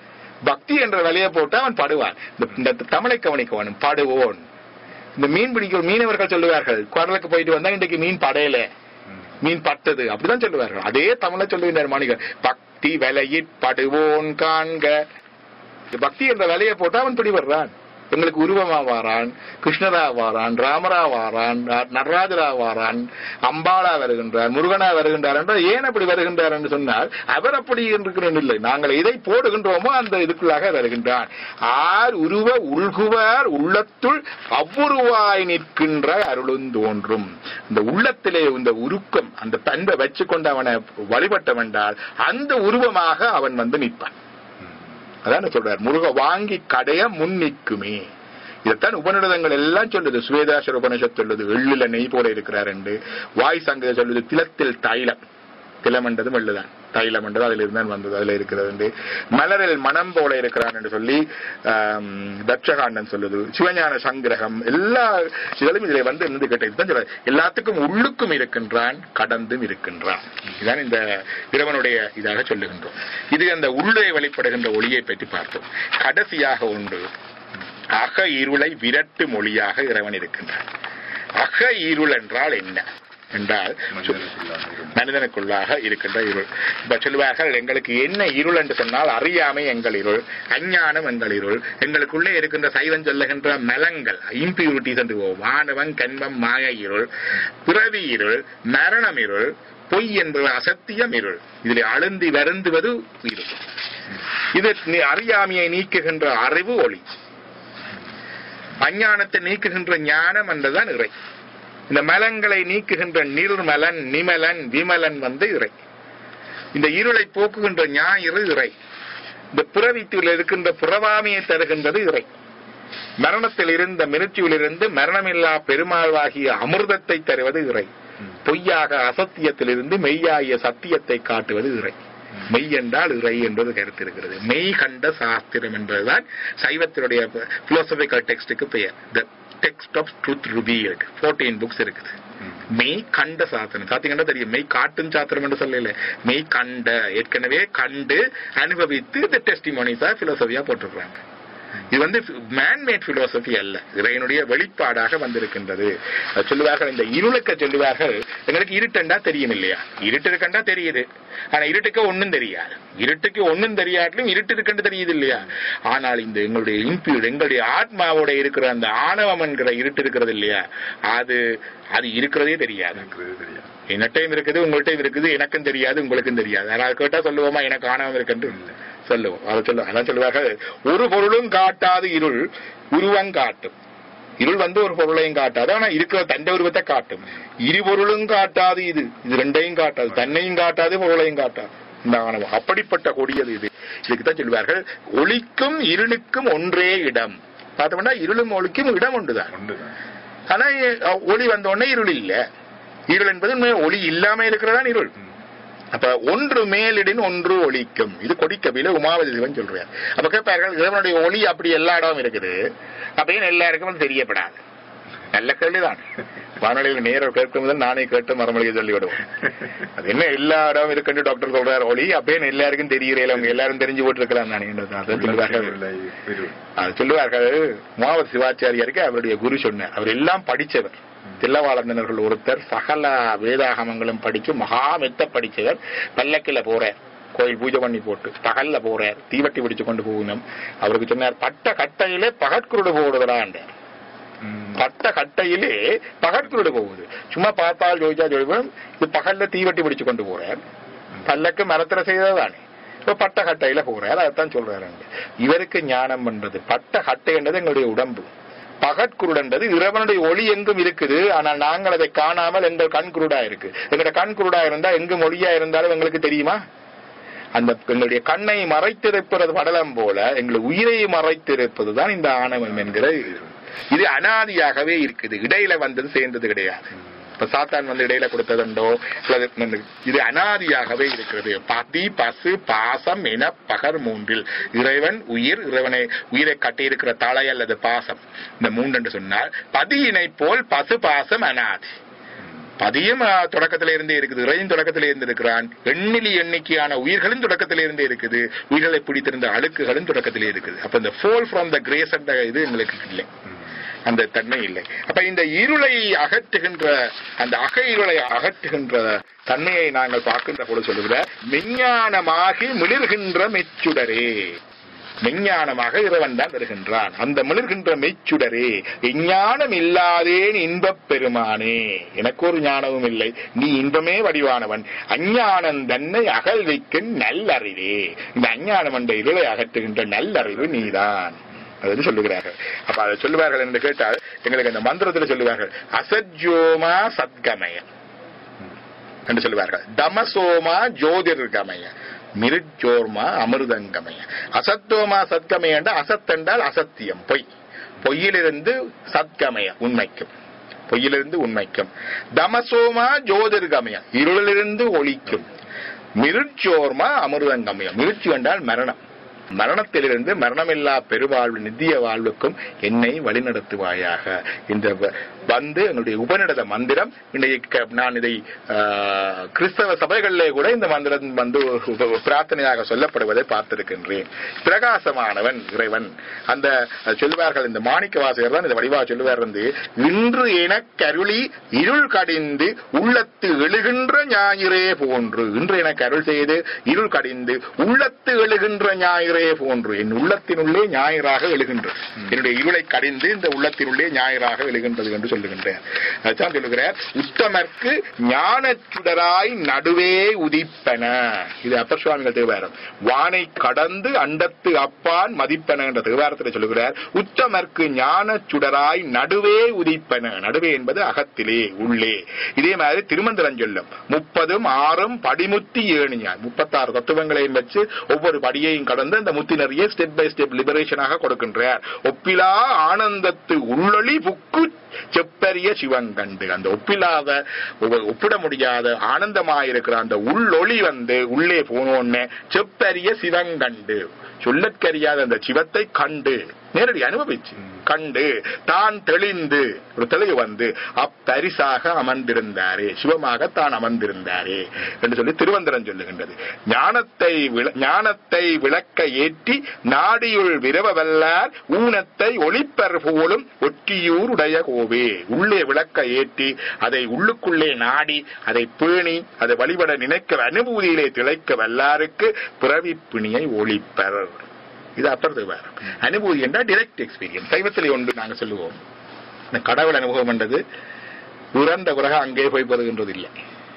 பக்தி என்ற விலையை போட்டு அவன் படுவான் இந்த- இந்த தமிழை கவனிக்கவனும் படுவோன் இந்த மீன் பிடிக்கிற மீனவர்கள் சொல்லுவார்கள் கடலுக்கு போயிட்டு வந்தா இன்றைக்கு மீன் படையல ம். மீன் பட்டது அப்படிதான் சொல்லுவார்கள் அதே தமிழ சொல்லுகின்றார் மாணிக்கர் பக்தி விலையிற் படுவோன் காண்க இந்த பக்தி என்ற விலையை போட்டு அவன் பிடிபடுறான் எங்களுக்கு உருவமா வாரான் கிருஷ்ணரா வாரான் ராமரா வாரான் ந- நடராஜரா வாரான் அம்பாளா வருகின்றார் முருகனா வருகின்றார் என்றால் ஏன் அப்படி வருகின்றார் என்று சொன்னால் அவர் அப்படி இருக்கிறோம் இல்லை நாங்கள் எதை போடுகின்றோமோ அந்த இதுக்குள்ளாக வருகின்றான் ஆர் உருவ உள்குவார் உள்ளத்துள் அவ்வுருவாய் நிற்கின்ற அருளும் தோன்றும் இந்த உள்ளத்திலே இந்த உருக்கம் அந்த பண்பை வச்சுக்கொண்டு அவனை வழிபட்டவென்றால் அந்த உருவமாக அவன் வந்து நிற்பான் ம். அதான் சொல்றார் முருக வாங்கி கடைய முன் நிற்குமே இதைத்தான் உபநிடதங்கள் எல்லாம் சொல்லுது சுவேதாசர உபனிஷத் சொல்லுது எள்ளுல நெய் போல இருக்கிறார் என்று வாய் சங்க சொல்லுது திலத்தில் தைலம் திலம் என்றதும் எள்ளுதான் தைலம் என்றது அதில் இருந்தான் வந்தது அதுல இருக்கிறது என்று மலரில் மனம் போல இருக்கிறான் என்று சொல்லி ஆம், தட்சகாண்டன் சொல்லுது சிவஞான சங்கிரகம் எல்லா இதுகளும் இதில் வந்து இருந்து கேட்டது தான் சொல்றாரு. எல்லாத்துக்கும் உள்ளுக்கும் இருக்கின்றான் கடந்தும் இருக்கின்றான் இதுதான் இந்த இறைவனுடைய இதாக சொல்லுகின்றோம் இது அந்த உள்ளே வெளிப்படுகின்ற ஒளியை பற்றி பார்த்தோம் கடைசியாக உண்டு அக இருளை விரட்டு மொழியாக இறைவன் இருக்கின்றான் அக இருள் என்றால் என்ன என்றால் மனிதனுக்குள்ளாக இருக்கும். மனிதனுக்குள்ளாக இருக்கின்ற இருள் இப்ப சொல்லுவார்கள் எங்களுக்கு என்ன இருள் என்று சொன்னால் அறியாமை எங்கள் இருள் அஞ்ஞானம் எங்கள் இருள் எங்களுக்குள்ளே இருக்கின்ற சைவன் சொல்லுகின்ற மலங்கள் இம்பியூரிட்டிஸ் என்று போவோம். வானவன் கண்மம் மாய இருள் பிறவி இருள் மரணம் இருள் பொய் என்பது அசத்தியம் இருள் இதில் அழுந்தி வருந்துவது இருள் இது நி- அறியாமையை நீக்குகின்ற அறிவு ஒளி அஞ்ஞானத்தை நீக்குகின்ற ஞானம் என்றுதான் இறை இந்த மலங்களை நீக்குகின்ற நிர்மலன் நிமலன் விமலன் வந்து இறை இந்த இருளை போக்குகின்ற ஞாயிறு இறை இந்த பிறவித்தில் இருக்கின்ற புறவாமையை தருகின்றது இறை மரணத்தில் இருந்த மிருச்சியிலிருந்து மரணமில்லா பெருமாள்வாகிய அமிர்தத்தை தருவது இறை ம். பொய்யாக அசத்தியத்திலிருந்து மெய்யாகிய சத்தியத்தை காட்டுவது இறை மெய் என்றால் இறை என்பது கருத்து இருக்கிறது மெய் கண்ட சாஸ்திரம் என்பதுதான் சைவத்தினுடைய பிலோசபிக்கல் டெக்ஸ்டுக்கு பெயர் the text of truth revealed fourteen books இருக்குது ம். மெய் கண்ட சாஸ்திரம் சாத்தியங்கண்டா தெரியும் மெய் காட்டும் சாஸ்திரம் என்று சொல்லல மெய் கண்ட ஏற்கனவே கண்டு அனுபவித்து இந்த டெஸ்டிமோனிஸா பிலோசபியா போட்டிருக்கிறாங்க இது வந்து மேன்மேட் பிலோசபி அல்ல இறைவனுடைய வெளிப்பாடாக வந்திருக்கின்றது அது சொல்லுவார்கள் இந்த இருளுக்க சொல்லுவார்கள் எங்களுக்கு இருட்டண்டா தெரியும் இல்லையா இருட்டு இருக்கண்டா தெரியுது ஆனா இருட்டுக்கு ஒண்ணும் தெரியாது இருட்டுக்கு ஒண்ணும் தெரியாட்டிலும் இருட்டு இருக்குன்னு தெரியுது இல்லையா ஆனால் இந்த எங்களுடைய இம்பியூர் எங்களுடைய ஆத்மாவோட இருக்கிற அந்த ஆணவம் என்கிற இருட்டு இருக்கிறது இல்லையா அது அது இருக்கிறதே தெரியாது இருக்கிறது தெரியாது என்னட்டையும் இருக்குது உங்கள்கிட்டயும் இருக்குது எனக்கும் தெரியாது உங்களுக்கும் தெரியாது ஆனால் கேட்டா சொல்லுவோமா எனக்கு ஆணவம் இருக்குன்னு இல்லை. சொல்லுவோம் அதை சொல்ல அதான் சொல்லுவார்கள் ஒரு பொருளும் காட்டாது இருள் உருவம் காட்டும் இருள் வந்து ஒரு பொருளையும் காட்டாது ஆனா இருக்கிற தண்டை உருவத்தை காட்டும் இரு பொருளும் காட்டாது இது இது ரெண்டையும் காட்டாது தன்னையும் காட்டாது பொருளையும் காட்டாது இந்த ஆணவம் அப்படிப்பட்ட கொடியது இது இதுக்கு தான் சொல்லுவார்கள் ஒளிக்கும் இருளுக்கும் ஒன்றே இடம் பார்த்தோம்னா இருளும் ஒளிக்கும் இடம் ஒன்றுதான் ஒன்றுதான் ஆனா அஹ், ஒளி வந்த உடனே இருள் இல்ல இருள் என்பது உண்மையா ஒளி இல்லாம இருக்கிறதான் இருள் ம். அப்ப ஒன்று மேலிடின் ஒன்று ஒளிக்கும் இது கொடிக்கபில உமாவதி சிவன் சொல்றார் அப்ப கேட்பார்கள் இறைவனுடைய ஒளி அப்படி எல்லா இடமும் இருக்குது அப்படின்னு எல்லாருக்கும் அது தெரியப்படாது நல்ல கேள்விதான் வானொலியில் நேரம் கேட்கும் முதல் நானே கேட்டு மரமொழியை சொல்லி விடுவோம் அது என்ன எல்லா இடம் இருக்குன்னு டாக்டர் சொல்றாரு ஒளி அப்படின்னு எல்லாருக்கும் தெரியல அவங்க எல்லாரும் தெரிஞ்சு போட்டு இருக்கலாம் நான் அதான் சொல்லுவார்கள் இல்லை, பிரிவு. அது சொல்லுவார்கள் மாவத் சிவாச்சாரியாருக்கு அவருடைய குரு சொன்னார் அவர் எல்லாம் படிச்சவர் தில்லவாளந்தனர்கள் ஒருத்தர் சகல வேதாகமங்களும் படிச்சு மகா மெத்த படிச்சவர் பல்லக்கில போறார் கோயில் பூஜை பண்ணி போட்டு பகல்ல போறார் தீவட்டி பிடிச்சு கொண்டு போகணும் அவருக்கு சொன்னார் பட்ட கட்டையிலே பகற்குருடு போடுவதாண்டார் ம். பட்ட கட்டையிலே பகற்குருடு போகுது சும்மா பார்த்தால் ஜோதிச்சா ஜோதிப்போம் இது பகல்ல தீவட்டி பிடிச்சு கொண்டு போறார் பல்லக்கு மரத்துல செய்ததானே இப்ப பட்ட கட்டையில போறார் அதைத்தான் சொல்றாரு அங்க. இவருக்கு ஞானம் பண்றது பட்ட கட்டை என்றது எங்களுடைய உடம்பு பகற்குருடன்றது இறைவனுடைய ஒளி எங்கும் இருக்குது ஆனால் நாங்கள் அதை காணாமல் எங்கள் கண் குருடா இருக்கு எங்களுடைய கண் குருடா இருந்தா எங்கும் ஒளியா இருந்தாலும் எங்களுக்கு தெரியுமா அந்த எங்களுடைய கண்ணை மறைத்திருப்பது படலம் போல எங்கள் உயிரை மறைத்திருப்பதுதான் இந்த ஆணவம் என்கிற இது. இது அனாதியாகவே இருக்குது இடையில வந்தது சேர்ந்தது கிடையாது இப்ப சாத்தான் வந்து இடையில கொடுத்ததுண்டோ அல்லது இந்த- இது அனாதியாகவே இருக்கிறது பதி பசு பாசம் என பகர் மூன்றில் இறைவன் உயிர் இறைவனை உயிரை கட்டியிருக்கிற தலை அல்லது பாசம் இந்த மூன்று என்று சொன்னால் பதியினை போல் பசு பாசம் அனாதி பதியும் ஆ, தொடக்கத்திலே இருந்தே இருக்குது இறையும் தொடக்கத்திலே இருந்து இருக்கிறான் எண்ணிலி எண்ணிக்கையான உயிர்களும் தொடக்கத்திலே இருந்தே இருக்குது உயிர்களை பிடித்திருந்த அழுக்குகளும் தொடக்கத்திலே இருக்குது அப்ப இந்த ஃபோல் ஃப்ரம் த கிரேஸ் அந்த இது எங்களுக்கு இல்லை ம். அந்த தன்மை இல்லை அப்ப இந்த இருளை அகற்றுகின்ற அந்த அக இருளை அகற்றுகின்ற தன்மையை நாங்கள் பார்க்கின்ற போது சொல்லுகிற மெஞ்ஞானமாகி மிளிர்கின்ற மெச்சுடரே மெஞ்ஞானமாக இறைவன் தான் வருகின்றான் அந்த மிளிர்கின்ற மெய்ச்சுடரே எஞ்ஞானம் இல்லாதேன் இன்பப் பெருமானே எனக்கு ஒரு ஞானமும் இல்லை நீ இன்பமே வடிவானவன் அஞ்ஞானம் தன்னை அகல் வைக்கும் நல்லறிவே இந்த அஞ்ஞானம் என்ற இருளை அகற்றுகின்ற நல்லறிவு நீதான் அது சொல்லுகிறார்கள் அப்ப அதை சொல்லுவார்கள் என்று கேட்டால் எங்களுக்கு அந்த மந்திரத்துல சொல்லுவார்கள் அசஜோமா சத்கமய என்று சொல்லுவார்கள் தமசோமா ஜோதிர்கமய மிருஜோர்மா அமிர்தங்கமய அசத்தோமா சத்கமய என்றால் அசத் என்றால் அசத்தியம் பொய் பொய்யிலிருந்து சத்கமய உண்மைக்கும் பொய்யிலிருந்து உண்மைக்கும் தமசோமா ஜோதிர்கமயம் இருளிலிருந்து ஒளிக்கும் மிருட்சோர்மா அமிர்தங்கமயம் மிருட்சி என்றால் மரணம் மரணத்திலிருந்து மரணமில்லா பெருவாழ்வு நித்திய வாழ்வுக்கும் என்னை வழிநடத்துவாயாக இந்த வ- வந்து என்னுடைய உபநிடத மந்திரம் இன்றைக்கு நான் இதை ஆ, கிறிஸ்தவ சபைகளிலே கூட இந்த மந்திரம் வந்து ஒரு உப- பிரார்த்தனையாக சொல்லப்படுவதை பார்த்திருக்கின்றேன் பிரகாசமானவன் இறைவன் அந்த அஹ், சொல்லுவார்கள் இந்த மாணிக்க வாசகர் தான் இந்த வடிவா சொல்லுவார் வந்து இன்று எனக்கு அருளி இருள் கடிந்து உள்ளத்து எழுகின்ற ஞாயிறே போன்று இன்று எனக்கு அருள் செய்து இருள் கடிந்து உள்ளத்து எழுகின்ற ஞாயிறே போன்று என் உள்ளத்தினுள்ளே ஞாயிறாக எழுகின்றது என்னுடைய இருளை கடிந்து இந்த உள்ளத்தினுள்ளே ஞாயிறாக எழுகின்றது என்று சொல்லுகின்றார் அதுதான் சொல்லுகிறார் உத்தமர்க்கு ஞானச்சுடராய் நடுவே உதிப்பன இது அப்பர் சுவாமிகள் தேவாரம் வானை கடந்து அண்டத்து அப்பான் மதிப்பன என்ற தேவாரத்தில் சொல்லுகிறார் உத்தமர்க்கு ஞான சுடராய் நடுவே உதிப்பன நடுவே என்பது அகத்திலே உள்ளே இதே மாதிரி திருமந்திரம் சொல்லும் முப்பதும் ஆறும் படிமுத்தி ஏணியார் முப்பத்தாறு தத்துவங்களையும் வச்சு ஒவ்வொரு படியையும் கடந்து அந்த முத்தி நிறைய ஸ்டெப் பை ஸ்டெப் லிபரேஷனாக கொடுக்கின்றார் ஒப்பிலா ஆனந்தத்து உள்ளொளி புக்கு செப்பரிய சிவங்கண்டு அந்த ஒப்பில்லாத ஒ- ஒப்பிட முடியாத ஆனந்தமாயிருக்கிற அந்த உள்ளொளி வந்து உள்ளே போனோன்னு செப்பரிய சிவங்கண்டு சொல்லற்கரியாத அந்த சிவத்தை கண்டு நேரடி அனுபவிச்சு கண்டு தான் தெளிந்து ஒரு தெளிவு வந்து அப்பரிசாக அமர்ந்திருந்தாரே சிவமாக தான் அமர்ந்திருந்தாரே என்று சொல்லி திருவந்திரம் சொல்லுகின்றது ஞானத்தை விள- ஞானத்தை விளக்க ஏற்றி நாடியுள் விரவ வல்லார் ஊனத்தை ஒளிப்பர் போலும் ஒற்றியூர் உடைய கோவே உள்ளே விளக்க ஏற்றி அதை உள்ளுக்குள்ளே நாடி அதை பேணி அதை வழிபட நினைக்கிற அனுபூதியிலே திளைக்க வல்லாருக்கு பிறவி பிணியை ஒளிப்பர் இது அப்புறம் வேற அனுபூதி என்றால் டிரெக்ட் எக்ஸ்பீரியன்ஸ் சைவத்திலே ஒன்று நாங்க சொல்லுவோம் இந்த கடவுள் அனுபவம் என்றது இறந்த பிறகு அங்கே போய் பெறுகின்றது இல்லை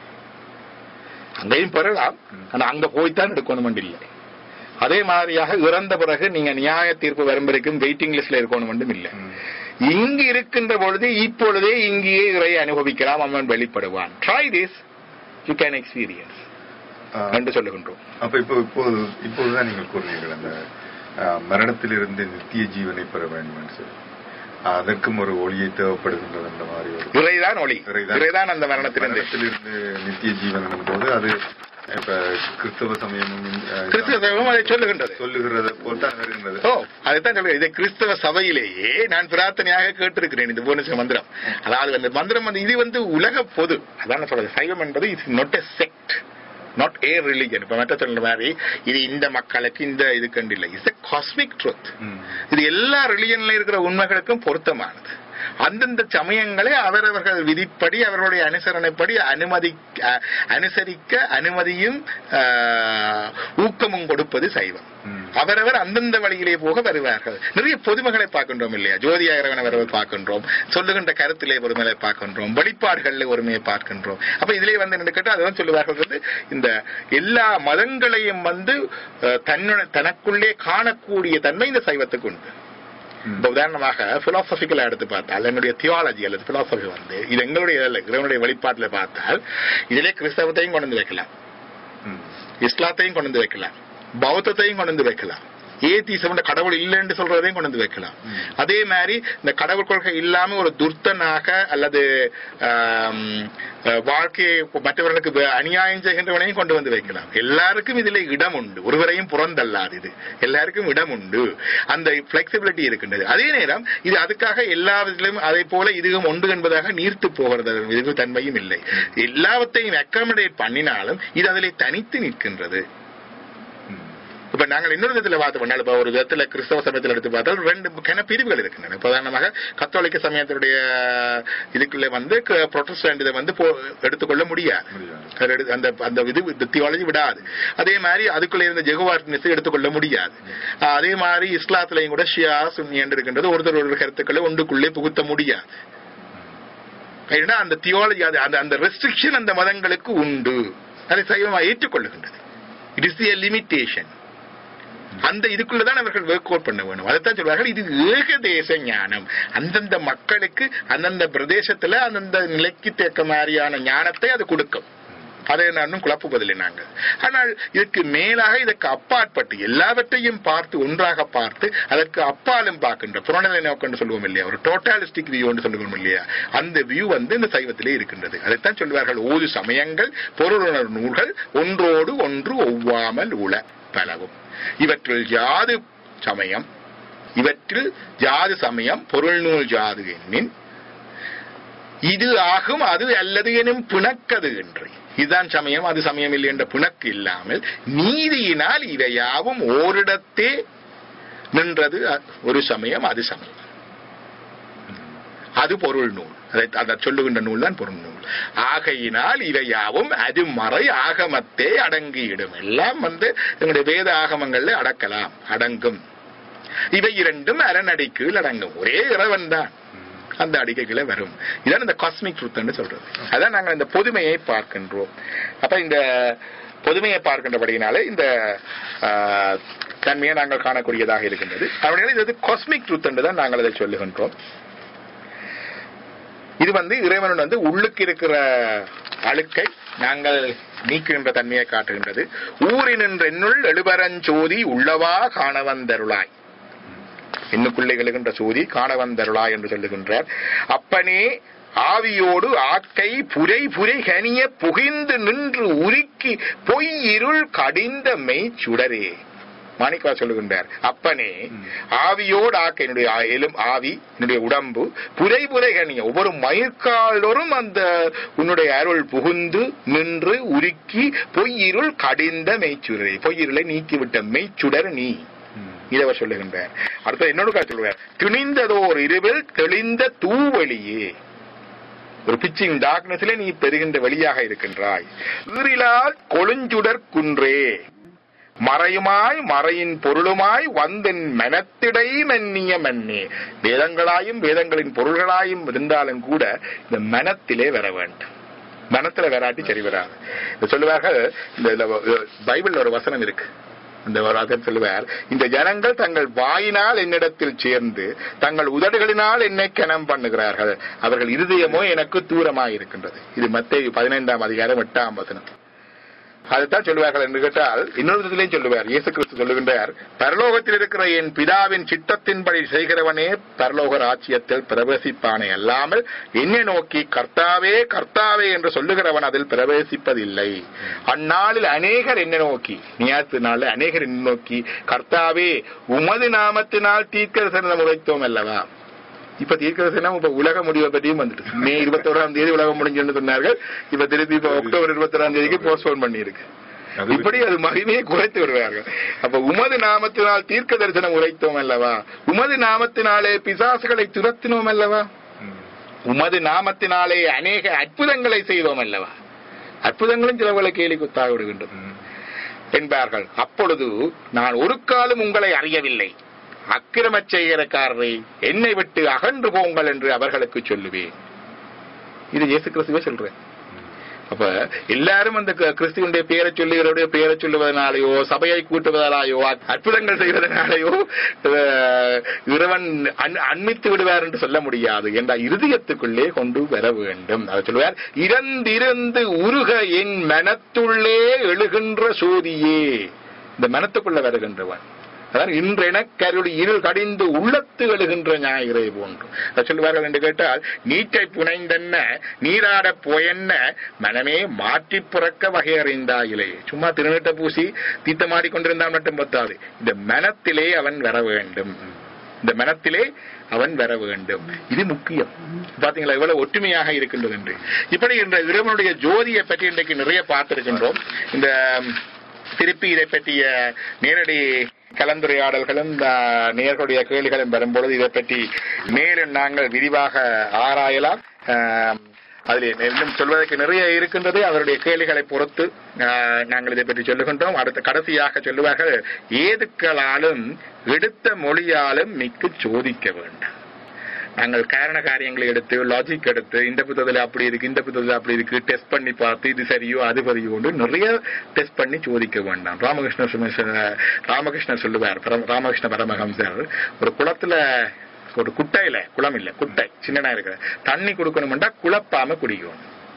அங்கேயும் பெறலாம் ஆனா அங்க போய்த்தான் எடுக்கணும் இல்லை அதே மாதிரியாக இறந்த பிறகு நீங்க நியாய தீர்ப்பு வரும் வரைக்கும் வெயிட்டிங் லிஸ்ட்ல இருக்கணும் இல்லை இங்கு இருக்கின்ற பொழுது இப்பொழுதே இங்கேயே இறை அனுபவிக்கலாம் அவன் வெளிப்படுவான் try this you can experience என்று சொல்லுகின்றோம் அப்ப இப்போ இப்போது இப்போதுதான் நீங்கள் கூறினீர்கள் அந்த அஹ், மரணத்திலிருந்து நித்திய ஜீவனை பெற வேண்டும் என்று சொல்லி அதற்கும் ஒரு ஒளியை தேவைப்படுகின்றது என்ற மாதிரி ஒரு இறைதான் ஒளி இறைதான். இறைதான் அந்த மரணத்திலிருந்து மரணத்திலிருந்து நித்திய ஜீவன் போது அது இப்ப கிறிஸ்தவ சமயமும் அஹ், கிறிஸ்துவ சமயம் அதை சொல்லுகின்றது சொல்லுகிறது போல் தான் வருகின்றது ஓ அதுதான் சொல்லுங்க இது கிறிஸ்தவ சபையிலேயே நான் பிரார்த்தனையாக கேட்டிருக்கிறேன் இந்த புவனேஸ்வர மந்திரம் அதாவது அந்த மந்திரம் வந்து இது வந்து உலக பொது அதான் நான் சொல்றது சைவம் என்பது it's not a sect not a religion இப்ப மற்ற சொல்ற மாதிரி இது இந்த மக்களுக்கு இந்த இது கண்டு இல்லை இட்ஸ் காஸ்மிக் ட்ரூத் ம். இது எல்லா ரிலிஜன்ல இருக்கிற உண்மைகளுக்கும் பொருத்தமானது அந்தந்த சமயங்களை அவரவர்கள் விதிப்படி அவர்களுடைய அனுசரணைப்படி அனுமதி அ- அனுசரிக்க அனுமதியும் ஆ, ஊக்கமும் கொடுப்பது சைவம் ம். அவரவர் அந்தந்த வழியிலே போக வருவார்கள் நிறைய பொதுமக்களை பார்க்கின்றோம் இல்லையா ஜோதியாகிறவன் அவர்கள் பார்க்கின்றோம் சொல்லுகின்ற கருத்திலே ஒருமையை பார்க்கின்றோம் வெளிப்பாடுகளில் ஒருமையை பார்க்கின்றோம் அப்ப இதிலே வந்து என்ன கேட்டால் அதுதான் சொல்லுவார்கள் வந்து இந்த எல்லா மதங்களையும் வந்து அஹ், தன்னுடைய தனக்குள்ளே காணக்கூடிய தன்மை இந்த சைவத்துக்கு உண்டு ம். இப்ப உதாரணமாக பிலாசபிக்கலா எடுத்து பார்த்தால் என்னுடைய தியாலஜி அல்லது பிலாசபி வந்து இது எங்களுடைய இதுல, இறைவனுடைய வெளிப்பாட்டுல பார்த்தால் இதிலே கிறிஸ்தவத்தையும் கொண்டு வந்து வைக்கலாம் ம். இஸ்லாத்தையும் கொண்டு வந்து வைக்கலாம் பௌத்தத்தையும் கொண்டு வந்து வைக்கலாம் ஏதீசம் கடவுள் இல்லைன்னு சொல்றதையும் கொண்டு வந்து வைக்கலாம் ம். அதே மாதிரி இந்த கடவுள் கொள்கை இல்லாம ஒரு துர்த்தனாக அல்லது ஆம், அஹ், வாழ்க்கையை மற்றவர்களுக்கு வ- அநியாயம் செய்கின்றவனையும் கொண்டு வந்து வைக்கலாம் எல்லாருக்கும் இதுல இடம் உண்டு ஒருவரையும் புறந்தல்லாது இது எல்லாருக்கும் இடம் உண்டு அந்த பிளெக்சிபிலிட்டி இருக்கின்றது அதே நேரம் இது அதுக்காக எல்லா விதத்திலும் அதை போல இதுவும் உண்டு என்பதாக நீர்த்து போகிறது இது தன்மையும் இல்லை எல்லாவற்றையும் அக்காமடேட் பண்ணினாலும் இது அதிலே தனித்து நிற்கின்றது ம். இப்ப நாங்கள் இன்னொரு விதத்துல பார்த்து பண்ணால் இப்ப ஒரு விதத்துல கிறிஸ்தவ சமயத்தில் எடுத்து பார்த்தால் ரெண்டு முக்கியமான பிரிவுகள் இருக்கின்றன பிரதானமாக கத்தோலிக்க சமயத்தினுடைய இதுக்குள்ள வந்து புரொட்டஸ்டன்ட் இதை வந்து போ- எடுத்துக்கொள்ள முடியாது முடியாது. அது எடு- அந்த அந்த இது தியாலஜி விடாது அதே மாதிரி அதுக்குள்ள இருந்த ஜெகுவார்ட்னஸ் எடுத்துக்கொள்ள முடியாது ஆஹ் அதே மாதிரி இஸ்லாத்திலையும் கூட ஷியா சுன்னி என்று இருக்கின்றது ஒருத்தர் ஒரு கருத்துக்களை ஒன்றுக்குள்ளே புகுத்த முடியாது ஏன்னா அந்த தியாலஜி அது அந்த அந்த ரெஸ்ட்ரிக்ஷன் அந்த மதங்களுக்கு உண்டு அதை சைவமா ஏற்றுக்கொள்ளுகின்றது இட் இஸ் a லிமிட்டேஷன் அந்த இதுக்குள்ளதான் அவர்கள் ஒர்க் அவுட் பண்ண வேணும் அதைத்தான் சொல்வார்கள் இது ஏகதேச ஞானம் அந்தந்த மக்களுக்கு அந்தந்த பிரதேசத்துல அந்தந்த நிலைக்கு தேக்க மாதிரியான ஞானத்தை அது கொடுக்கும் அதை இன்னும் குழப்புவதில்லை நாங்கள் ஆனால் இதற்கு மேலாக இதற்கு அப்பாற்பட்டு எல்லாவற்றையும் பார்த்து ஒன்றாக பார்த்து அதற்கு அப்பாலும் பார்க்கின்ற புறநிலை நோக்கம் சொல்லுவோம் இல்லையா ஒரு டோட்டாலிஸ்டிக் வியூ என்று சொல்லுவோம் இல்லையா அந்த வியூ வந்து இந்த சைவத்திலே இருக்கின்றது அதைத்தான் சொல்வார்கள் ஓது சமயங்கள் பொருளுணர் நூல்கள் ஒன்றோடு ஒன்று ஒவ்வாமல் உள பலவும் இவற்றில் யாது சமயம் இவற்றில் ஜாது சமயம் பொருள் நூல் ஜாது எண்ணின் இது ஆகும் அது அல்லது எனும் பிணக்கது என்று இதுதான் சமயம் அது சமயம் இல்லை என்ற பிணக்கு இல்லாமல் நீதியினால் இவையாவும் ஓரிடத்தே நின்றது அ- ஒரு சமயம் அது சமயம் அது பொருள் நூல் அதை அதை சொல்லுகின்ற நூல் தான் பொருள் நூல் ஆகையினால் இவையாவும் அது மறை ஆகமத்தே அடங்கியிடும் எல்லாம் வந்து எங்களுடைய வேத ஆகமங்கள்ல அடக்கலாம் அடங்கும் இவை இரண்டும் அரணடிக்கு அடங்கும் ஒரே இறைவன் தான் அந்த அடிக்கைகளை வரும் இதான் இந்த காஸ்மிக் ட்ரூத்னு சொல்றது அதான் நாங்கள் இந்த பொதுமையை பார்க்கின்றோம் அப்ப இந்த பொதுமையை பார்க்கின்றபடியினாலே இந்த ஆ, தன்மையை நாங்கள் காணக்கூடியதாக இருக்கின்றது அப்படினால இது காஸ்மிக் ட்ரூத் என்று தான் நாங்கள் அதை சொல்லுகின்றோம் இது வந்து இறைவன் வந்து உள்ளுக்கு இருக்கிற அழுக்கை நாங்கள் நீக்குகின்ற தன்மையை காட்டுகின்றது ஊரினின்ற என்னுள் எழுபரஞ்சோதி உள்ளவா காண வந்தருளாய் என்னுக்குள்ளே எழுகின்ற சோதி காண வந்தருளாய் என்று சொல்லுகின்றார் அப்பனே ஆவியோடு ஆக்கை புரை புரை கனிய புகிந்து நின்று உருக்கி பொய் இருள் கடிந்த மெய் சுடரே மாணிக்கவா சொல்லுகின்றார் அப்பனே ஆவியோடு ஆக்க என்னுடைய ஆ- எலும் ஆவி என்னுடைய உடம்பு புரை புரை கனிய ஒவ்வொரு மயிர்காலோரும் அந்த உன்னுடைய அருள் புகுந்து நின்று உருக்கி பொய்யிருள் கடிந்த மெய்ச்சுடரே பொய்யிருளை நீக்கிவிட்ட மெய்ச்சுடர் நீ இதை அவர் சொல்லுகின்றார் அடுத்து என்னோட காட்சி சொல்லுவார் திணிந்ததோர் இருவில் தெளிந்த தூவெளியே ஒரு பிச்சிங் டார்க்னஸ்ல நீ பெறுகின்ற வெளியாக இருக்கின்றாய் ஈரிலால் கொழுஞ்சுடர் குன்றே மறையுமாய் மறையின் பொருளுமாய் வந்தன் மனத்திடை மன்னிய மன்னே வேதங்களாயும் வேதங்களின் பொருள்களாயும் இருந்தாலும் கூட இந்த மனத்திலே வர வேண்டும் மனத்துல வராட்டி சரி வராது இத சொல்லுவார்கள் இந்த இதுல பைபிள்ல ஒரு வசனம் இருக்கு இந்த ஒரு அதர் சொல்லுவார் இந்த ஜனங்கள் தங்கள் வாயினால் என்னிடத்தில் சேர்ந்து தங்கள் உதடுகளினால் என்னை கனம் பண்ணுகிறார்கள் அவர்கள் இருதயமோ எனக்கு தூரமாய் இருக்கின்றது இது மத்தேயு பதினைந்தாம் அதிகாரம் எட்டாம் வசனம் அதைத்தான் சொல்லுவார்கள் என்று கேட்டால் இன்னொரு விதத்திலையும் சொல்லுவார் இயேசு கிறிஸ்து சொல்லுகின்றார் பரலோகத்தில் இருக்கிற என் பிதாவின் சித்தத்தின்படி செய்கிறவனே பரலோக ராஜ்யத்தில் பிரவேசிப்பானே அல்லாமல் என்னை நோக்கி கர்த்தாவே கர்த்தாவே என்று சொல்லுகிறவன் அதில் பிரவேசிப்பதில்லை அந்நாளில் அநேகர் என்னை நோக்கி நியாயத்து நாளில் அநேகர் என்னை நோக்கி கர்த்தாவே உமது நாமத்தினால் தீர்க்கதரிசனம் உரைத்தோம் அல்லவா இப்ப தீர்க்கதரிசனம் இப்ப உலக முடிவை பற்றியும் வந்துட்டு மே இருபத்தோராம் தேதி உலகம் முடிஞ்சுன்னு சொன்னார்கள் இப்ப திருப்பி இப்ப அக்டோபர் இருபத்தொராம் தேதிக்கு போஸ்ட்போன் பண்ணியிருக்கு அது இப்படி அது மகிமையை குறைத்து விடுவார்கள் அப்ப உமது நாமத்தினால் தீர்க்க தரிசனம் உரைத்தோம் அல்லவா உமது நாமத்தினாலே பிசாசுகளை துரத்தினோம் அல்லவா ம். உமது நாமத்தினாலே அநேக அற்புதங்களை செய்தோம் அல்லவா அற்புதங்களும் சிலவர்களை கேலி குத்தாக விடுகின்றது ம். என்பார்கள் அப்பொழுது நான் ஒரு காலம் உங்களை அறியவில்லை அக்கிரமச் செய்கிறக்காரரை என்னை விட்டு அகன்று போங்கள் என்று அவர்களுக்கு சொல்லுவேன் இது இயேசு கிறிஸ்துவே சொல்றேன் அப்ப எல்லாரும் அந்த க- கிறிஸ்துவனுடைய பெயரை சொல்லுகிறவருடைய பெயரை சொல்லுவதனாலேயோ சபையை கூட்டுவதனாலேயோ அற்- அற்புதங்கள் செய்வதனாலேயோ அஹ், இறைவன் அன்- அண்மித்து விடுவார் என்று சொல்ல முடியாது என்ற இருதயத்துக்குள்ளே கொண்டு வர வேண்டும் அவர் சொல்லுவார் இறந்திருந்து உருக என் மனத்துள்ளே எழுகின்ற சோதியே இந்த மனத்துக்குள்ள வருகின்றவன் அதான் இன்றென கருளி இருள் கடிந்து உள்ளத்து எழுகின்ற ஞாயிறை போன்று அதை சொல்லுவார்கள் என்று கேட்டால் நீச்சை புனைந்தென்ன நீராடப் போயென்ன மனமே மாற்றி பிறக்க வகையறிந்தாயிலே சும்மா திருநீட்ட பூசி தீத்தமாடி கொண்டிருந்தால் மட்டும் பத்தாது இந்த மனத்திலே அவன் வர வேண்டும் இந்த மனத்திலே அவன் வர வேண்டும் இது முக்கியம் பாத்தீங்களா இவ்வளவு ஒற்றுமையாக இருக்கின்றது என்று இப்படி இந்த இறைவனுடைய ஜோதியை பற்றி இன்றைக்கு நிறைய பார்த்திருக்கின்றோம் இந்த திருப்பி இதை பற்றிய நேரடி கலந்துரையாடல்களும் ஆஹ், நேர்களுடைய கேள்விகளும் வரும்பொழுது இதை பற்றி மேலும் நாங்கள் விரிவாக ஆராயலாம் ஆஹ், அதில் இன்னும் சொல்வதற்கு நிறைய இருக்கின்றது அவருடைய கேள்விகளை பொறுத்து ஆஹ், நாங்கள் இதை பற்றி சொல்லுகின்றோம் அடுத்த கடைசியாக சொல்லுவார்கள் ஏதுக்களாலும் எடுத்த மொழியாலும் மிக்கு சோதிக்க வேண்டாம் நாங்கள் காரண காரியங்களை எடுத்து லாஜிக் எடுத்து இந்த புத்தகத்துல அப்படி இருக்கு இந்த புத்தகத்துல அப்படி இருக்கு டெஸ்ட் பண்ணி பார்த்து இது சரியோ அது சரியோ நிறைய டெஸ்ட் பண்ணி சோதிக்க வேண்டாம் ராமகிருஷ்ண சும- ராமகிருஷ்ணர் சொல்லுவார் பரம்- ராமகிருஷ்ண பரமஹம்சர் ஒரு குளத்துல ஒரு குட்டையில குளம் இல்ல குட்டை சின்னனா இருக்கிற தண்ணி கொடுக்கணும்னா குழப்பாம குடிக்கணும்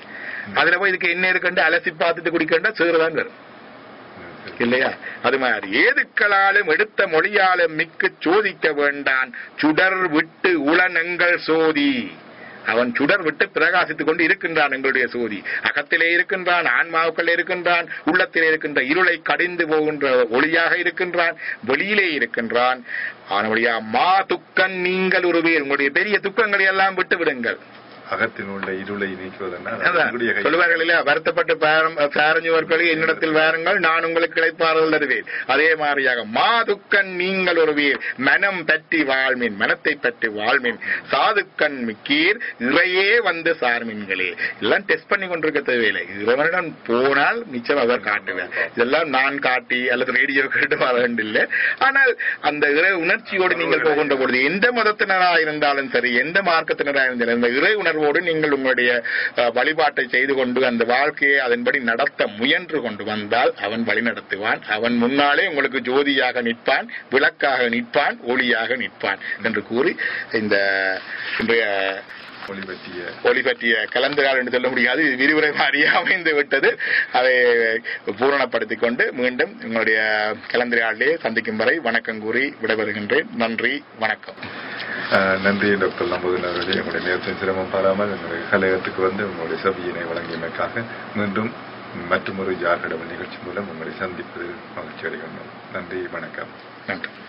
அதுல போய் இதுக்கு என்ன இருக்குன்னு அலசி பார்த்துட்டு குடிக்கண்டா சேருதான் வரும் இல்லையா அது மாதிரி ஏதுக்களாலும் எடுத்த மொழியாலும் மிக்க சோதிக்க வேண்டான் சுடர் விட்டு உளனங்கள் சோதி அவன் சுடர் விட்டு பிரகாசித்துக் கொண்டு இருக்கின்றான் எங்களுடைய சோதி அகத்திலே இருக்கின்றான் ஆன்மாவுக்குள்ளே இருக்கின்றான் உள்ளத்திலே இருக்கின்ற இருளை கடிந்து போகின்ற ஒளியாக இருக்கின்றான் வெளியிலே இருக்கின்றான் ஆனவழியா மா துக்கன் நீங்கள் ஒருவேர் உங்களுடைய பெரிய துக்கங்களை எல்லாம் விட்டு விடுங்கள் அகத்தில் உள்ள இருளை நீக்குவதென்றால் அது அதான், உங்களுடைய கை- சொல்லுவார்கள் இல்லையா வருத்தப்பட்டு பாரம்- சாரஞ்சுவர்களே என்னிடத்தில் வாருங்கள் நான் உங்களுக்கு கிடைப்பார்கள் தருவேன் அதே மாதிரியாக மாதுக்கன் நீங்கள் ஒருவீர் மனம் பற்றி வாழ்மின் மனத்தை பற்றி வாழ்மின் சாதுக்கண் மிக்கீர் இறையே வந்து சார்மின்களே எல்லாம் டெஸ்ட் பண்ணி கொண்டிருக்க தேவையில்லை இறைவனிடம் போனால் மிச்சம் அவர் காட்டுவேன் இதெல்லாம் நான் காட்டி அல்லது ரேடியோ கேட்டு வர வேண்டில்லை ஆனால் அந்த இறை உணர்ச்சியோடு நீங்கள் போகின்ற பொழுது எந்த மதத்தினராக இருந்தாலும் சரி எந்த மார்க்கத்தினராக இருந்தாலும் அந்த இறை உணர்வோடு நீங்கள் உங்களுடைய அஹ், வழிபாட்டை செய்து கொண்டு அந்த வாழ்க்கையை அதன்படி நடத்த முயன்று கொண்டு வந்தால் அவன் வழி நடத்துவான் அவன் முன்னாலே உங்களுக்கு ஜோதியாக நிற்பான் விளக்காக நிற்பான் ஒளியாக நிற்பான் என்று கூறி இந்த இன்றைய ஒளி பற்றிய ஒளி பற்றிய கலந்துரையாடல் என்று சொல்ல முடியாது இது விரிவுரை மாதிரியே அமைந்து விட்டது அதை பூரணப்படுத்திக் கொண்டு மீண்டும் உங்களுடைய கலந்துரையாடலே சந்திக்கும் வரை வணக்கம் கூறி விடைபெறுகின்றேன் நன்றி வணக்கம் அஹ், நன்றி டாக்டர் நம்பூதன் அவர்களே உங்களுடைய நேரத்தின் சிரமம் பாராமல் எங்களுடைய கலையகத்துக்கு வந்து உங்களுடைய சபையினை வழங்கியமைக்காக மீண்டும் மற்றொரு ஜார்கடவுள் நிகழ்ச்சி மூலம் உங்களை சந்திப்பதில் மகிழ்ச்சி அடைகின்றோம் நன்றி வணக்கம் நன்றி